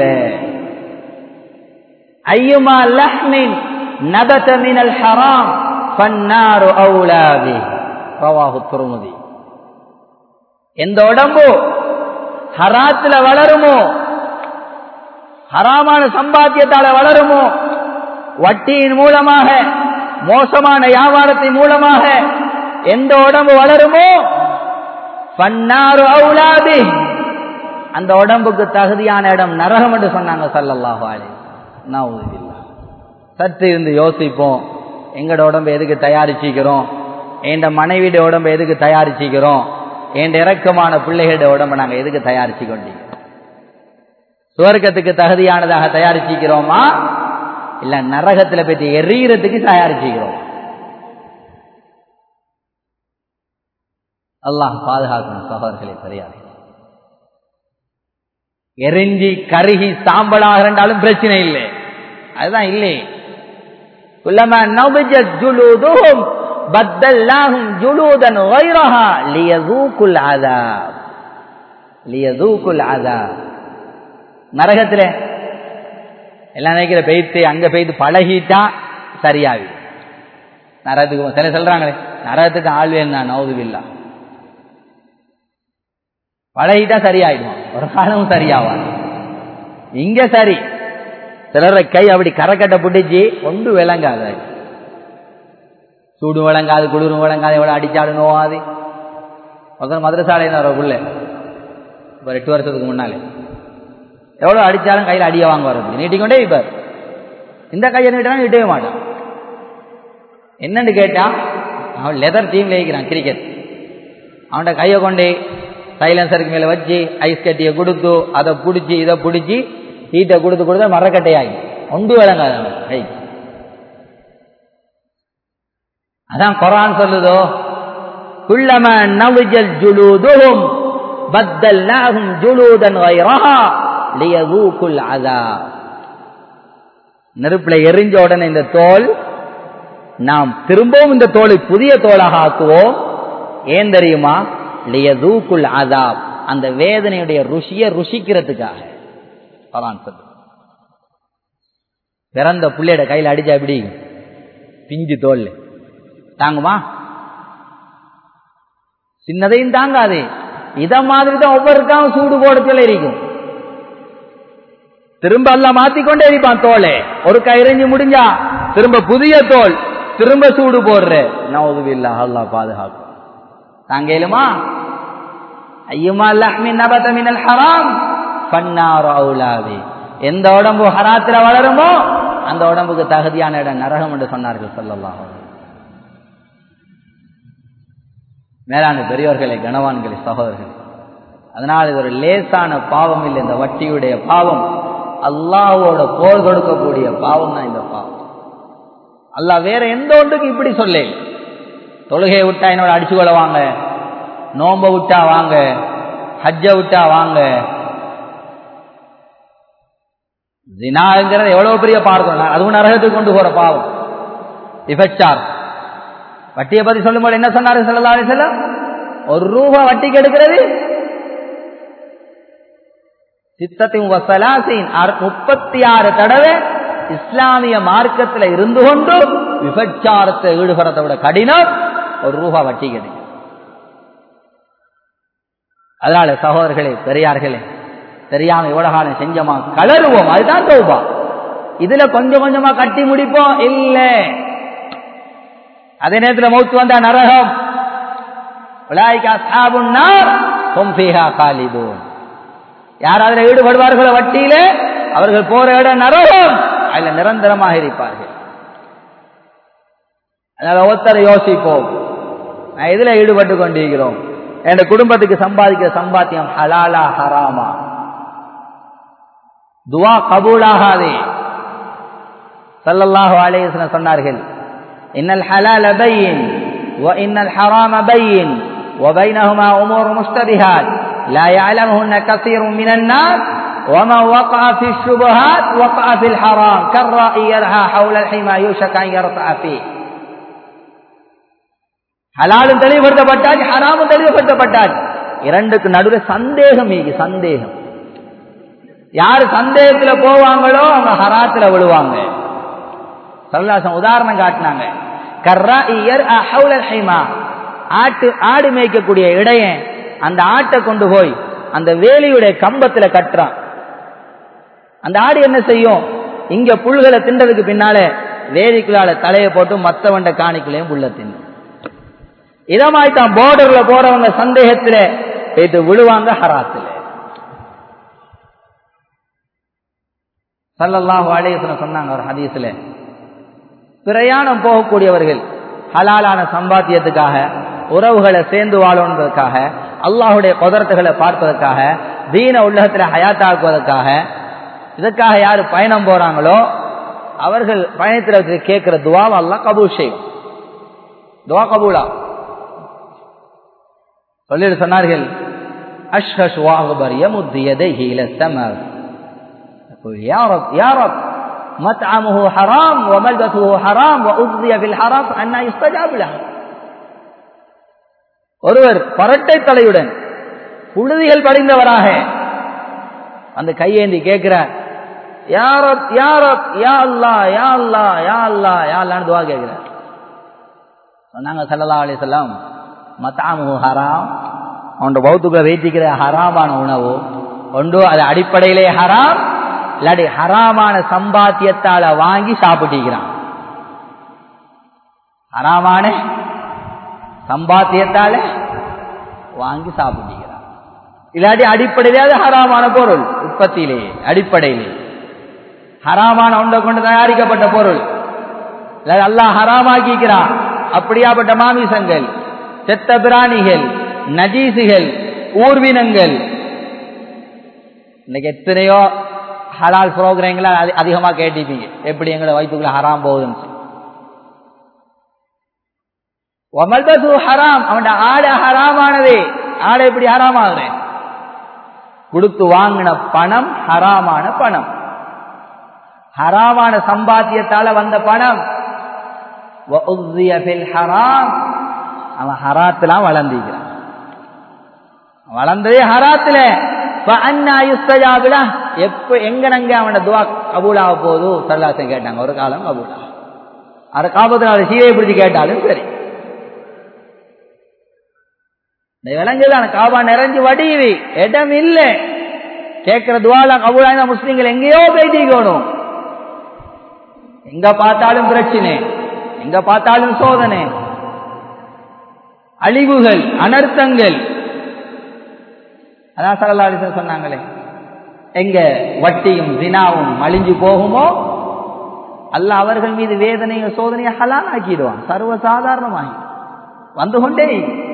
ஐயுமா லஹ்மின் நபத மினல் ஹராம் பன்னாரு அவுலாவி ரவாஹு துருமுதி எந்த உடம்பு ஹராத்துல வளருமோ ஹராமான சம்பாத்தியத்தால வளருமோ வட்டியின் மூலமாக மோசமான வியாபாரத்தின் மூலமாக எந்த உடம்பு வளருமோ பன்னாறு அவுலாதி அந்த உடம்புக்கு தகுதியான இடம் நரகம் என்று சொன்னாங்க சல்லல்லாஹு அலைஹி நவுதுபில்லாஹ் சற்று இருந்து யோசிப்போம் எங்கட உடம்பு எதுக்கு தயாரிச்சிக்கிறோம் என் மனைவியோட உடம்பு எதுக்கு தயாரிச்சிக்கிறோம் என் இறக்கமான பிள்ளைகளோட உடம்பை நாங்க எதுக்கு தயாரிச்சு கொண்டீங்க சுவர்க்கத்துக்கு தகுதியானதாக தயாரிச்சிக்கிறோமா இல்ல நரகத்துல பற்றி எரியறதுக்கு தயாரிச்சுக்கிறோம் அல்லாஹ் பாதுகாக்கணும் சகோதரர்களே தெரியாது எரிஞ்சி கருகி சாம்பலாக இருந்தாலும் பிரச்சனை இல்லை அதுதான் இல்லை குல்லமா நபிஜத் ஜுலூதுஹும் பத்தல்லாஹும் ஜுலூதன் غيرها ليذوقوا العذاب ليذوقوا العذاب நரகத்துல எல்லாம் நினைக்கிற பெய்த்து அங்க பெய்து பழகிட்டா சரியாவி நரகத்துக்கு சில சொல்றாங்களே நரகத்துக்கு ஆள் வேணும் நான் நவுதுவில்லா பழகிட்டா சரியாயிடும் ஒரு காலமும் சரியாவாது இங்க சரி சிலர கை அப்படி கரக்கட்டை பிடிச்சி ஒன்று விளங்காது சூடு விளங்காது குளிரும் விளங்காது எவ்வளவு அடிச்சாலும் நோவாது முதல் மதுரசாலைன்னு வர புள்ள ஒரு எட்டு வருஷத்துக்கு முன்னாலே எவ்வளவு அடிச்சாலும் கையில் அடிய வாங்க வர்றது நீட்டிக்கொண்டே இருப்பார் இந்த கையை நீட்டினா நீட்டவே மாட்டான் என்னன்னு கேட்டா அவன் லெதர் டீம்ல இருக்கிறான் கிரிக்கெட் அவன்கிட்ட கையை கொண்டு சைலன்சருக்கு மேல வச்சு ஐஸ் கட்டியை கொடுத்து அதை பிடிச்சி இதை பிடிச்சி ஹீட்டை கொடுத்து கொடுத்தா மரக்கட்டையாகி ஒன்று விளங்காது கை அதான் குரான் சொல்லுதோ குள்ளம நவுஜல் ஜுலூதுஹும் பத்தல்னாஹும் ஜுலூதன் வைரஹா லியதூக்குல் அதாப் நெருப்புல எரிஞ்ச உடனே இந்த தோல் நாம் திரும்பவும் இந்த தோலை புதிய தோலாக ஆக்குவோம் ஏன் தெரியுமா லியதூக்குல் அதாப் அந்த வேதனையுடைய ருசியை ருசிக்கிறதுக்காக பரான் சொல்லு பிறந்த புள்ளையோட கையில் அடிச்சா எப்படி பிஞ்சு தோல் தாங்குமா சின்னதையும் தாங்காது இத மாதிரி தான் ஒவ்வொருக்காவும் சூடு போடத்துல இருக்கும் திரும்ப எல்லாம் மாத்திக்கொண்டே இருப்பான் தோலை ஒரு கைரஞ்சி முடிஞ்சா திரும்ப புதிய தோல் திரும்ப சூடு போடுற நவுதுபில்லா அல்லாஹ் பாதுகாக்கும் தாங்கலுமா ஐயுமா லஹ்மின் நபத மினல் ஹராம் பன்னார் அவுலாவி எந்த உடம்பு ஹராத்துல வளருமோ அந்த உடம்புக்கு தகுதியான இடம் நரகம் என்று சொன்னார்கள் சொல்லலாம் மேலான பெரியோர்களே கனவான்களே சகோதரர்கள் அதனால் இது ஒரு லேசான பாவம் இல்லை இந்த வட்டியுடைய பாவம் அல்லாஹோட போர் கொடுக்கக்கூடிய பாவம் தான் இந்த பாவம் அல்லாஹ் வேற எந்த ஒன்றுக்கு இப்படி சொல்ல தொழுகையை விட்டா என்னோட அடிச்சு கொள்ள வாங்க நோம்ப விட்டா வாங்க ஹஜ்ஜ விட்டா வாங்க ஜினாங்கிறது எவ்வளவு பெரிய பார்க்கணும் அதுவும் நரகத்துக்கு கொண்டு போற பாவம் விபச்சார் வட்டியை பத்தி சொல்லும்போது என்ன சொன்னாரு சொல்லலாம் சொல்ல ஒரு ரூபா வட்டிக்கு எடுக்கிறது சித்தத்தின் வசலாசின் முப்பத்தி ஆறு தடவை இஸ்லாமிய மார்க்கத்தில் இருந்து கொண்டு விபச்சாரத்தை ஈடுபடுறதை விட கடினம் ஒரு ரூபா வட்டி கிடைக்கும் அதனால சகோதரர்களே பெரியார்களே தெரியாம எவ்வளவு காலம் செஞ்சோமா கலருவோம் அதுதான் தௌபா இதுல கொஞ்சம் கொஞ்சமா கட்டி முடிப்போம் இல்ல அதே நேரத்தில் மௌத்து வந்தா நரகம் உலாய்க்கு அஸ்ஹாபுன் நார் ஹும் ஃபீஹா காலிதூன் யார் அதில் ஈடுபடுவார்களோ வட்டியிலே அவர்கள் போற இடம் நரகம் அதுல நிரந்தரமாக இருப்பார்கள் அதனால ஒருத்தரை யோசிப்போம் நான் எதுல ஈடுபட்டு கொண்டிருக்கிறோம் என் குடும்பத்துக்கு சம்பாதிக்கிற சம்பாத்தியம் ஹலாலா ஹராமா துவா கபூலாகாதே சல்லல்லாஹு அலைஹி வஸல்லம் சொன்னார்கள் இன்னல் ஹலால பையின் وإن الحرام بين وبينهما أمور مشتبهات لا يعلمهن كثير من الناس ومن وقع في الشبهات وقع في الحرام كالرائي يرعى حول الحمى يوشك أن يرتع فيه ஹலாலும் தெளிவுபடுத்தப்பட்டாச்சு ஹராமும் தெளிவுபடுத்தப்பட்டாச்சு இரண்டுக்கு நடுவில் சந்தேகம் மீது சந்தேகம் யார் சந்தேகத்துல போவாங்களோ அவங்க ஹராத்துல விழுவாங்க சல்லாசம் உதாரணம் காட்டினாங்க கர்ரா இயர் ஹைமா ஆட்டு ஆடு மேய்க்கக்கூடிய இடையன் அந்த ஆட்டை கொண்டு போய் அந்த வேலியுடைய கம்பத்துல கட்டுறான் அந்த ஆடு என்ன செய்யும் இங்க புல்களை தின்றதுக்கு பின்னால வேலிக்குள்ளால தலையை போட்டு மத்தவண்ட காணிக்குள்ளேயும் புல்ல தின்னு இதமாய்த்தான் போர்டர்ல போறவங்க சந்தேகத்துல போயிட்டு விழுவாங்க ஹராத்துல சல்லல்லாஹு அலைஹி சொன்னாங்க ஒரு ஹதீஸ்ல பிரயாணம் போகக்கூடியவர்கள் ஹலாலான சம்பாத்தியத்துக்காக உறவுகளை சேர்ந்து வாழணுன்றதுக்காக அல்லாஹுடைய குதிரத்துகளை பார்ப்பதற்காக தீன உள்ளகத்தில் ஹயாத்தாக்குவதற்காக இதற்காக யார் பயணம் போறாங்களோ அவர்கள் பயணத்தில் கேட்கிற துவாவை அல்லா கபூல் செய்யும் துவா கபூலா சொல்லிட்டு சொன்னார்கள் அஷ்ஹஷ் வாகுபர் யமுத்தியதை ஹீல சமர் يا رب يا رب مطعمه حرام وملبسه حرام وأغذي في الحرام أن يستجاب له ஒருவர் பரட்டை தலையுடன் புழுதிகள் படிந்தவராக அந்த கையேந்தி கேட்கிறார் யாரப் யாரப் யா அல்லா யா அல்லா யா அல்லா யா அல்லான்னு துவா கேட்கிறார் சொன்னாங்க சல்லா அலி சொல்லாம் மத்தாமு ஹராம் அவனோட பௌத்துக்களை வைத்திக்கிற ஹராமான உணவு ஒன்று அது அடிப்படையிலே ஹராம் இல்லாட்டி ஹராமான சம்பாத்தியத்தால வாங்கி சாப்பிட்டிருக்கிறான் ஹராமான சம்பாத்தியத்தால வாங்கி சாப்பிட்டிருக்கிறான் இல்லாட்டி அடிப்படையிலே அது ஹராமான பொருள் உற்பத்தியிலேயே அடிப்படையிலே ஹராமான ஒன்றை கொண்டு தயாரிக்கப்பட்ட பொருள் அல்லாஹ் ஹராமாக்கிக்கிறான் அப்படியாப்பட்ட மாமிசங்கள் செத்த பிராணிகள் நஜீசுகள் ஊர்வினங்கள் இன்னைக்கு எத்தனையோ ஹலால் ப்ரோக்ராம்களை அதிகமா கேட்டிருப்பீங்க எப்படி எங்களை வயிற்றுக்குள்ள ஹராம் போகுதுன்னு ஒமல்பசு ஹராம் அவன் ஆடை ஹராமானதே ஆடை எப்படி ஹராமாகுது கொடுத்து வாங்கின பணம் ஹராமான பணம் ஹராமான சம்பாத்தியத்தால வந்த பணம் ஹராம் அவன் ஹராத்தெல்லாம் வளர்ந்திருக்கிறான் வளர்ந்ததே ஹராத்துல எப்ப எங்கனங்க அவன துவா கபூலாக போகுது சல்லாசம் கேட்டாங்க ஒரு காலம் கபூலா அது காபத்தினால சீரையை பிடிச்சி கேட்டாலும் சரி இந்த விலங்குதான் காபா நிறைஞ்சு வடிவி இடம் இல்லை கேட்கிற துவால கபூலா முஸ்லீம்கள் எங்கேயோ பேட்டிக்கணும் எங்க பார்த்தாலும் பிரச்சனை எங்க பார்த்தாலும் சோதனை அழிவுகள் அனர்த்தங்கள் அதான் சரலாடிசன் சொன்னாங்களே எங்க வட்டியும் தினாவும் அழிஞ்சு போகுமோ அல்ல அவர்கள் மீது வேதனையும் சோதனையை ஹலால் ஆக்கிடுவான் சர்வ சாதாரணமாகி வந்து கொண்டே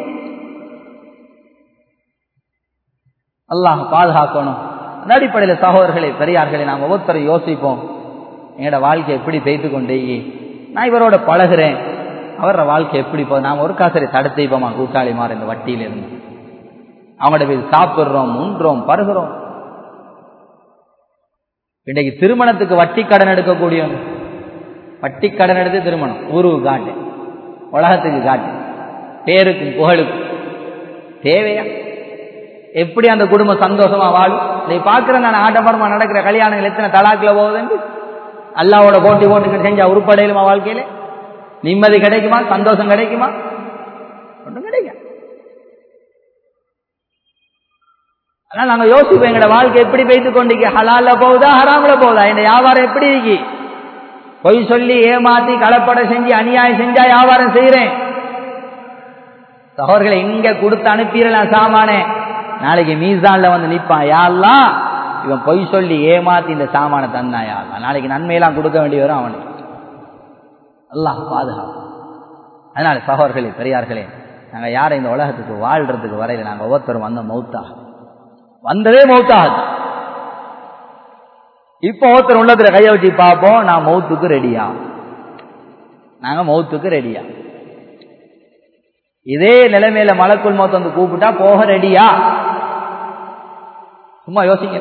அல்லாஹ் பாதுகாக்கணும் அந்த அடிப்படையில் சகோதரர்களை பெரியார்களை நாம் ஒவ்வொருத்தரை யோசிப்போம் என்னோட வாழ்க்கை எப்படி பெய்து கொண்டே நான் இவரோட பழகிறேன் அவரோட வாழ்க்கை எப்படி போ நாம் ஒரு காசரை தடுத்தைப்போமா கூட்டாளி மாற இந்த வட்டியிலிருந்து அவங்களோட போய் சாப்பிடுறோம் உண்றோம் பருகிறோம் இன்றைக்கு திருமணத்துக்கு வட்டி கடன் எடுக்கக்கூடிய வட்டி கடன் எடுத்து திருமணம் ஊருக்கு காட்டு உலகத்துக்கு காட்டு பேருக்கும் புகழுக்கும் தேவையா எப்படி அந்த குடும்பம் சந்தோஷமா வாழும் நீ பார்க்கிறேன் நான் ஆட்டப்பரமா நடக்கிற கல்யாணங்கள் எத்தனை தலாக்கில் போகுதுன்னு அல்லாவோட போட்டி போட்டு செஞ்சா உருப்படையிலுமா வாழ்க்கையில நிம்மதி கிடைக்குமா சந்தோஷம் கிடைக்குமா ஒன்றும் கிடைக்கும் ஆனா நாங்க யோசிப்போம் எங்களோட வாழ்க்கை எப்படி பெய்து கொண்டிருக்கு ஹலால போகுதா ஹராம்ல போகுதா இந்த வியாபாரம் எப்படி இருக்கு பொய் சொல்லி ஏமாத்தி கலப்படை செஞ்சு அநியாயம் செஞ்சா வியாபாரம் செய்யறேன் சகோதரர்களை எங்க கொடுத்து அனுப்பிடலாம் சாமானே நாளைக்கு மீசான்ல வந்து நிப்பான் யாரெல்லாம் இவன் பொய் சொல்லி ஏமாத்தி இந்த சாமானை தந்தான் யாரெல்லாம் நாளைக்கு நன்மையெல்லாம் கொடுக்க வேண்டி வரும் அவனுக்கு அல்லாஹ் பாதுகாப்பு அதனால சகோதரர்களே பெரியார்களே நாங்க யாரை இந்த உலகத்துக்கு வாழ்றதுக்கு வரையில நாங்க ஒவ்வொருத்தரும் வந்த மௌத்தா வந்ததே மௌத்தாகுது இப்போ ஒருத்தர் உள்ளத்துல கைய வச்சு பார்ப்போம் நான் மௌத்துக்கு ரெடியா நாங்க மௌத்துக்கு ரெடியா இதே நிலைமையில மலக்குள் மௌத்து வந்து கூப்பிட்டா போக ரெடியா சும்மா யோசிங்க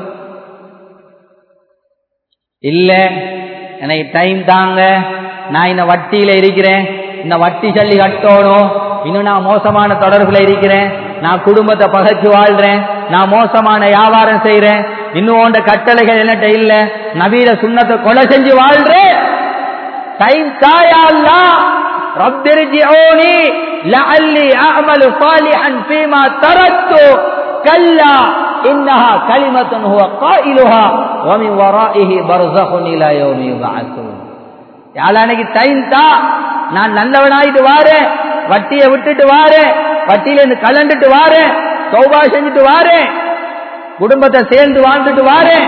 இல்ல எனக்கு டைம் தாங்க நான் இந்த வட்டியில இருக்கிறேன் இந்த வட்டி சொல்லி கட்டணும் இன்னும் நான் மோசமான தொடர்புல இருக்கிறேன் நான் குடும்பத்தை பகைச்சு வாழ்றேன் நான் மோசமான வியாபாரம் செய்யறேன் இன்னும் உண்ட கட்டளைகள் என்னட்ட இல்ல நவீன சுண்ணத்தை கொலை செஞ்சு வாழ்றேன் டைம் தாயா رب ارجعوني لعلي أعمل صالحا فيما تركت كلا إنها كلمة هو قائلها ومن ورائه برزخ إلى يوم يبعثون யாழ் அன்னைக்கு டைம் தான் நான் நல்லவனாயிட்டு வாரேன் வட்டியை விட்டுட்டு வாரேன் வட்டியில இருந்து கலண்டுட்டு வாரேன் சௌபா செஞ்சுட்டு வாரேன் குடும்பத்தை சேர்ந்து வாழ்ந்துட்டு வாரேன்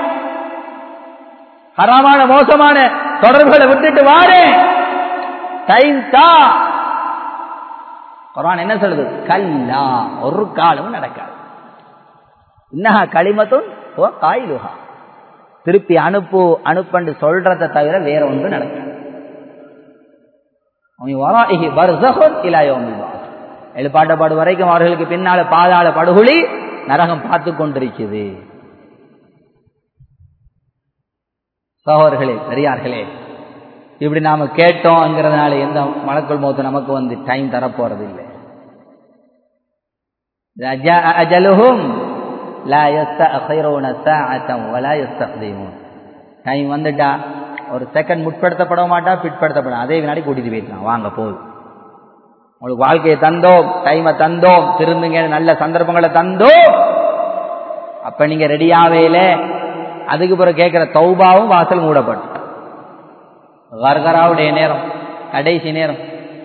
ஹராமான மோசமான தொடர்புகளை விட்டுட்டு வாரேன் டைம் தான் குரான் என்ன சொல்லுது கல்லா ஒரு காலமும் நடக்காது இன்னஹா களிமத்தும் காயிலுஹா திருப்பி அனுப்பு அனுப்பண்டு சொல்றதை தவிர வேற ஒன்று நடக்காது எழுப்பாட்டப்பாடு வரைக்கும் அவர்களுக்கு பின்னால பாதாள படுகொலி நரகம் பார்த்து கொண்டிருக்குது சகோதர்களே பெரியார்களே இப்படி நாம கேட்டோம்ங்கிறதுனால எந்த மலக்குள் மௌத்து நமக்கு வந்து டைம் தரப்போறது இல்லை அஜலுஹும் லா யஸ்தஅخرون ساعة ولا يستقدمون டைம் வந்துட்டா ஒரு செகண்ட் முற்படுத்தப்பட மாட்டா பிற்படுத்தப்பட அதே வினாடி கூட்டிட்டு போயிட்டான் வாங்க போகுது உங்களுக்கு வாழ்க்கையை தந்தோம் டைமை தந்தோம் திருந்துங்க நல்ல சந்தர்ப்பங்களை தந்தோம் அப்ப நீங்க ரெடியாவேல அதுக்கு பிறகு கேட்கிற தௌபாவும் வாசல் மூடப்பட்டு கர்கராவுடைய நேரம் கடைசி நேரம்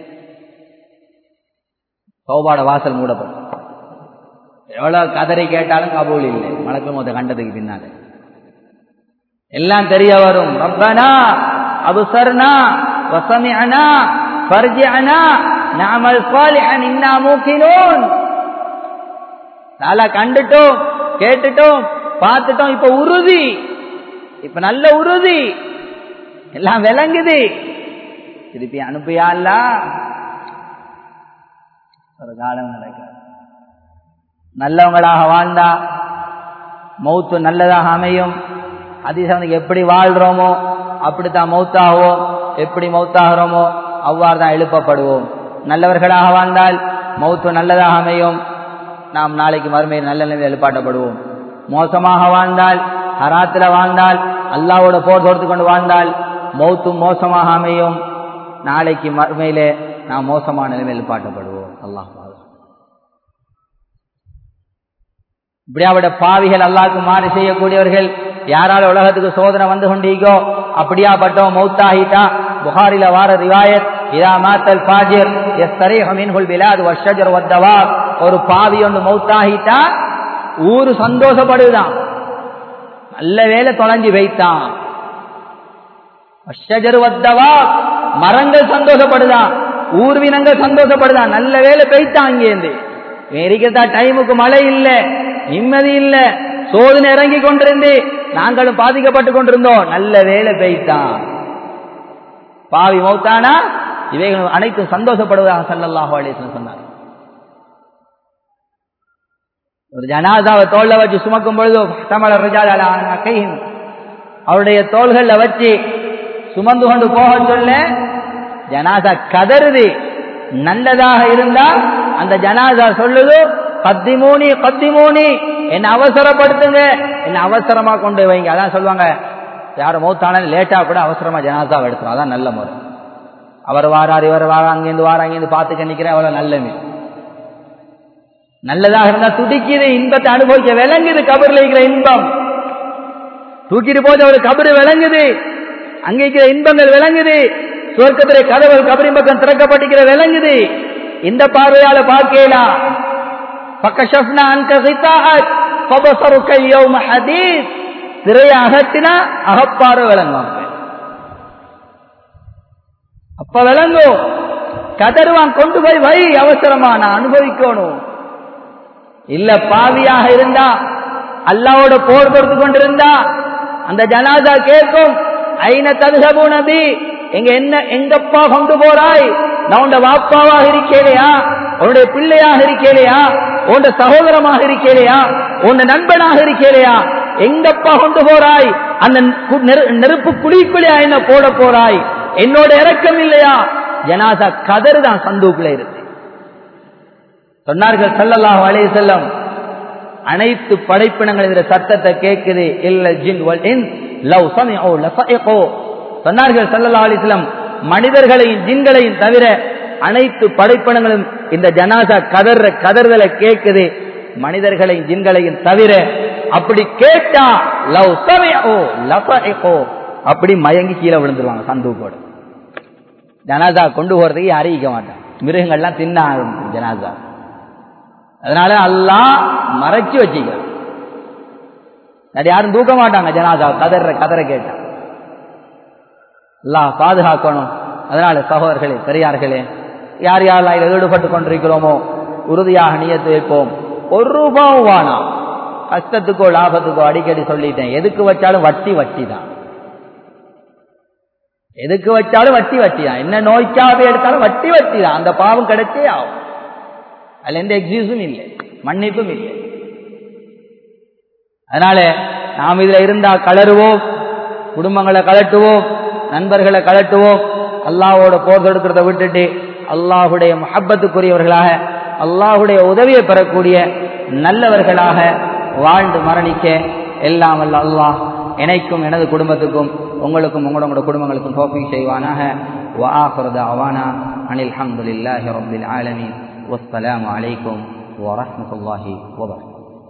சௌபாட வாசல் மூடப்படும் எவ்வளவு கதறி கேட்டாலும் கபூல் இல்லை மலக்கு மோத கண்டதுக்கு பின்னால எல்லாம் தெரிய வரும் ரப்பனா அபுசர்னா வசமிஅனா ஃபர்ஜிஅனா நஅமல் சாலிஹன் இன்னா மூக்கினூன் நல்லா கண்டுட்டோம் கேட்டுட்டோம் பார்த்துட்டோம் இப்ப உறுதி இப்ப நல்ல உறுதி எல்லாம் விளங்குது திருப்பி அனுப்பியா ஒரு காலம் நடக்காது நல்லவங்களாக வாழ்ந்தா மௌத்து நல்லதாக அமையும் அதிசவனுக்கு எப்படி வாழ்றோமோ அப்படித்தான் மௌத்தாகுவோம் எப்படி மௌத்தாகிறோமோ அவ்வாறு தான் எழுப்பப்படுவோம் நல்லவர்களாக வாழ்ந்தால் மௌத்து நல்லதாக அமையும் நாம் நாளைக்கு மறுமையில் நல்ல நிலையில் எழுப்பாட்டப்படுவோம் மோசமாக வாழ்ந்தால் ஹராத்தில் வாழ்ந்தால் அல்லாவோட போர் தொடுத்து கொண்டு வாழ்ந்தால் மௌத்தும் மோசமாக அமையும் நாளைக்கு மறுமையிலே நாம் மோசமான நிலைமையில் பாட்டப்படுவோம் அல்லாஹ் இப்படியாவிட பாவிகள் அல்லாவுக்கு மாறி செய்யக்கூடியவர்கள் யாரால உலகத்துக்கு சோதனை வந்து கொண்டீங்கோ அப்படியா பட்டோம் மௌத்தாகிட்டா புகாரில வார ரிவாயத் இதா மாத்தல் பாஜிர் எஸ் தரீஹமின்ஹுல் பிலாத் வஷஜர் வத்தவா ஒரு பாவி ஒன்று மௌத்தாகிட்டா ஊரு சந்தோஷப்படுதான் நல்ல வேலை தொலைஞ்சு வைத்தான் வத்தவா மரங்கள் சந்தோஷப்படுதான் ஊர்வினங்கள் சந்தோஷப்படுதான் நல்ல வேலை பெய்த்தான் இங்கேருந்து இருக்கிறதா டைமுக்கு மழை இல்ல நிம்மதி இல்ல சோதனை இறங்கி கொண்டிருந்து நாங்களும் பாதிக்கப்பட்டு கொண்டிருந்தோம் நல்ல வேலை பெய்த்தான் பாவி மௌத்தானா இவைகள் அனைத்தும் சந்தோஷப்படுவதாக சல்லல்லாஹு அலிஸ்லம் சொன்னார் ஒரு ஜனாதாவை தோல்ல வச்சு சுமக்கும் பொழுது தமிழர் கையின் அவருடைய தோள்கள்ல வச்சு சுமந்து கொண்டு போக சொல்ல ஜனாதா கதறுது நல்லதாக இருந்தா அந்த ஜனாதா சொல்லுது பத்திமூனி பத்திமூனி என்ன அவசரப்படுத்துங்க என்ன அவசரமா கொண்டு வைங்க அதான் சொல்லுவாங்க யாரும் மௌத்தான லேட்டா கூட அவசரமா ஜனாதாவை எடுத்துரும் அதான் நல்ல முறை அவர் வாரார் இவர் வாரா அங்கேருந்து வாரா அங்கேருந்து பார்த்துக்க நிக்கிறேன் அவ்வளவு நல்ல நல்லதாக இருந்தா துடிக்குது இன்பத்தை அனுபவிக்க விளங்குது கபர்ல இருக்கிற இன்பம் தூக்கிட்டு போது ஒரு கபரு விளங்குது அங்க இருக்கிற இன்பங்கள் விளங்குது சுவர்க்கத்திலே கதவுகள் கபரின் பக்கம் திறக்கப்பட்டிருக்கிற விளங்குது இந்த பார்வையால பார்க்கலாம் பக்கஷப்னா அன்க சித்தாஹத் ஃபபஸருக யௌம ஹதீஸ் திரைய அகத்தினா அகப்பார்வை விளங்கும் அப்ப விளங்கும் கதருவான் கொண்டு போய் வை அவசரமா நான் அனுபவிக்கணும் இல்ல பாவியாக இருந்தா அல்லாவோட போர் கொடுத்து கொண்டிருந்தா அந்த ஜனாதா கேட்கும் ஐன ததுகபு நபி எங்க என்ன எங்கப்பா கொண்டு போறாய் நான் உண்ட வாப்பாவாக இருக்கேலையா உன்னுடைய பிள்ளையாக இருக்கேலையா உண்ட சகோதரமாக இருக்கேலையா உன்ட நண்பனாக இருக்கேலையா எங்கப்பா கொண்டு போறாய் அந்த நெருப்பு குழிக்குழியா என்ன போட போறாய் என்னோட இறக்கம் இல்லையா ஜனாசா கதறு தான் சந்தூக்குள்ள இருக்கு சொன்னார்கள் சல்லல்லாஹு அலைஹி செல்லம் அனைத்து படைப்பினங்கள் இந்த சத்தத்தை கேட்குது இல்ல ஜின் வல் இன் லவ் சமிஉ லஃபஇகு சொன்னார்கள் சல்லல்லாஹு அலைஹி வஸல்லம் மனிதர்களையும் ஜின்களையும் தவிர அனைத்து படைப்பினங்களும் இந்த ஜனாசா கதற கதறுதலை கேட்குது மனிதர்களையும் ஜின்களையும் தவிர அப்படி கேட்டா லவ் சமிஉ லஃபஇகு அப்படி மயங்கி கீழே விழுந்துருவாங்க சந்தூக்கோட ஜனாசா கொண்டு போறதுக்கு அறிவிக்க மாட்டான் மிருகங்கள்லாம் தின்ன ஆரம்பிக்கும் ஜனாசா அதனால அல்லாஹ் மறைச்சு வச்சுக்கிறான் அது யாரும் தூக்க மாட்டாங்க ஜனாசா கதற கதற கேட்டா அல்லாஹ் பாதுகாக்கணும் அதனால சகோதரர்களே பெரியார்களே யார் யாரெல்லாம் இதில் ஈடுபட்டு கொண்டிருக்கிறோமோ உறுதியாக நியத்து வைப்போம் ஒரு ரூபாவும் வானா கஷ்டத்துக்கோ லாபத்துக்கோ அடிக்கடி சொல்லிட்டேன் எதுக்கு வச்சாலும் வட்டி வட்டி தான் எதுக்கு வச்சாலும் வட்டி வட்டி தான் என்ன நோய்க்காக எடுத்தாலும் வட்டி வட்டி தான் அந்த பாவம் கிடைச்சே ஆகும் அதுல எந்த எக்ஸியூஸும் இல்லை மன்னிப்பும் இல்லை அதனால நாம் இதுல இருந்தா கலருவோம் குடும்பங்களை கலட்டுவோம் நண்பர்களை கலட்டுவோம் அல்லாஹோட போர் தொடுக்கிறத விட்டுட்டு அல்லாஹுடைய மஹப்பத்துக்குரியவர்களாக அல்லாஹுடைய உதவியை பெறக்கூடிய நல்லவர்களாக வாழ்ந்து மரணிக்க எல்லாம் அல்ல அல்லாஹ் எனக்கும் எனது குடும்பத்துக்கும் உங்களுக்கும் உங்களோட குடும்பங்களுக்கும் தோப்பிங் செய்வானாக وآخر دعوانا عن الحمد لله رب العالمين والسلام عليكم ورحمة الله وبركاته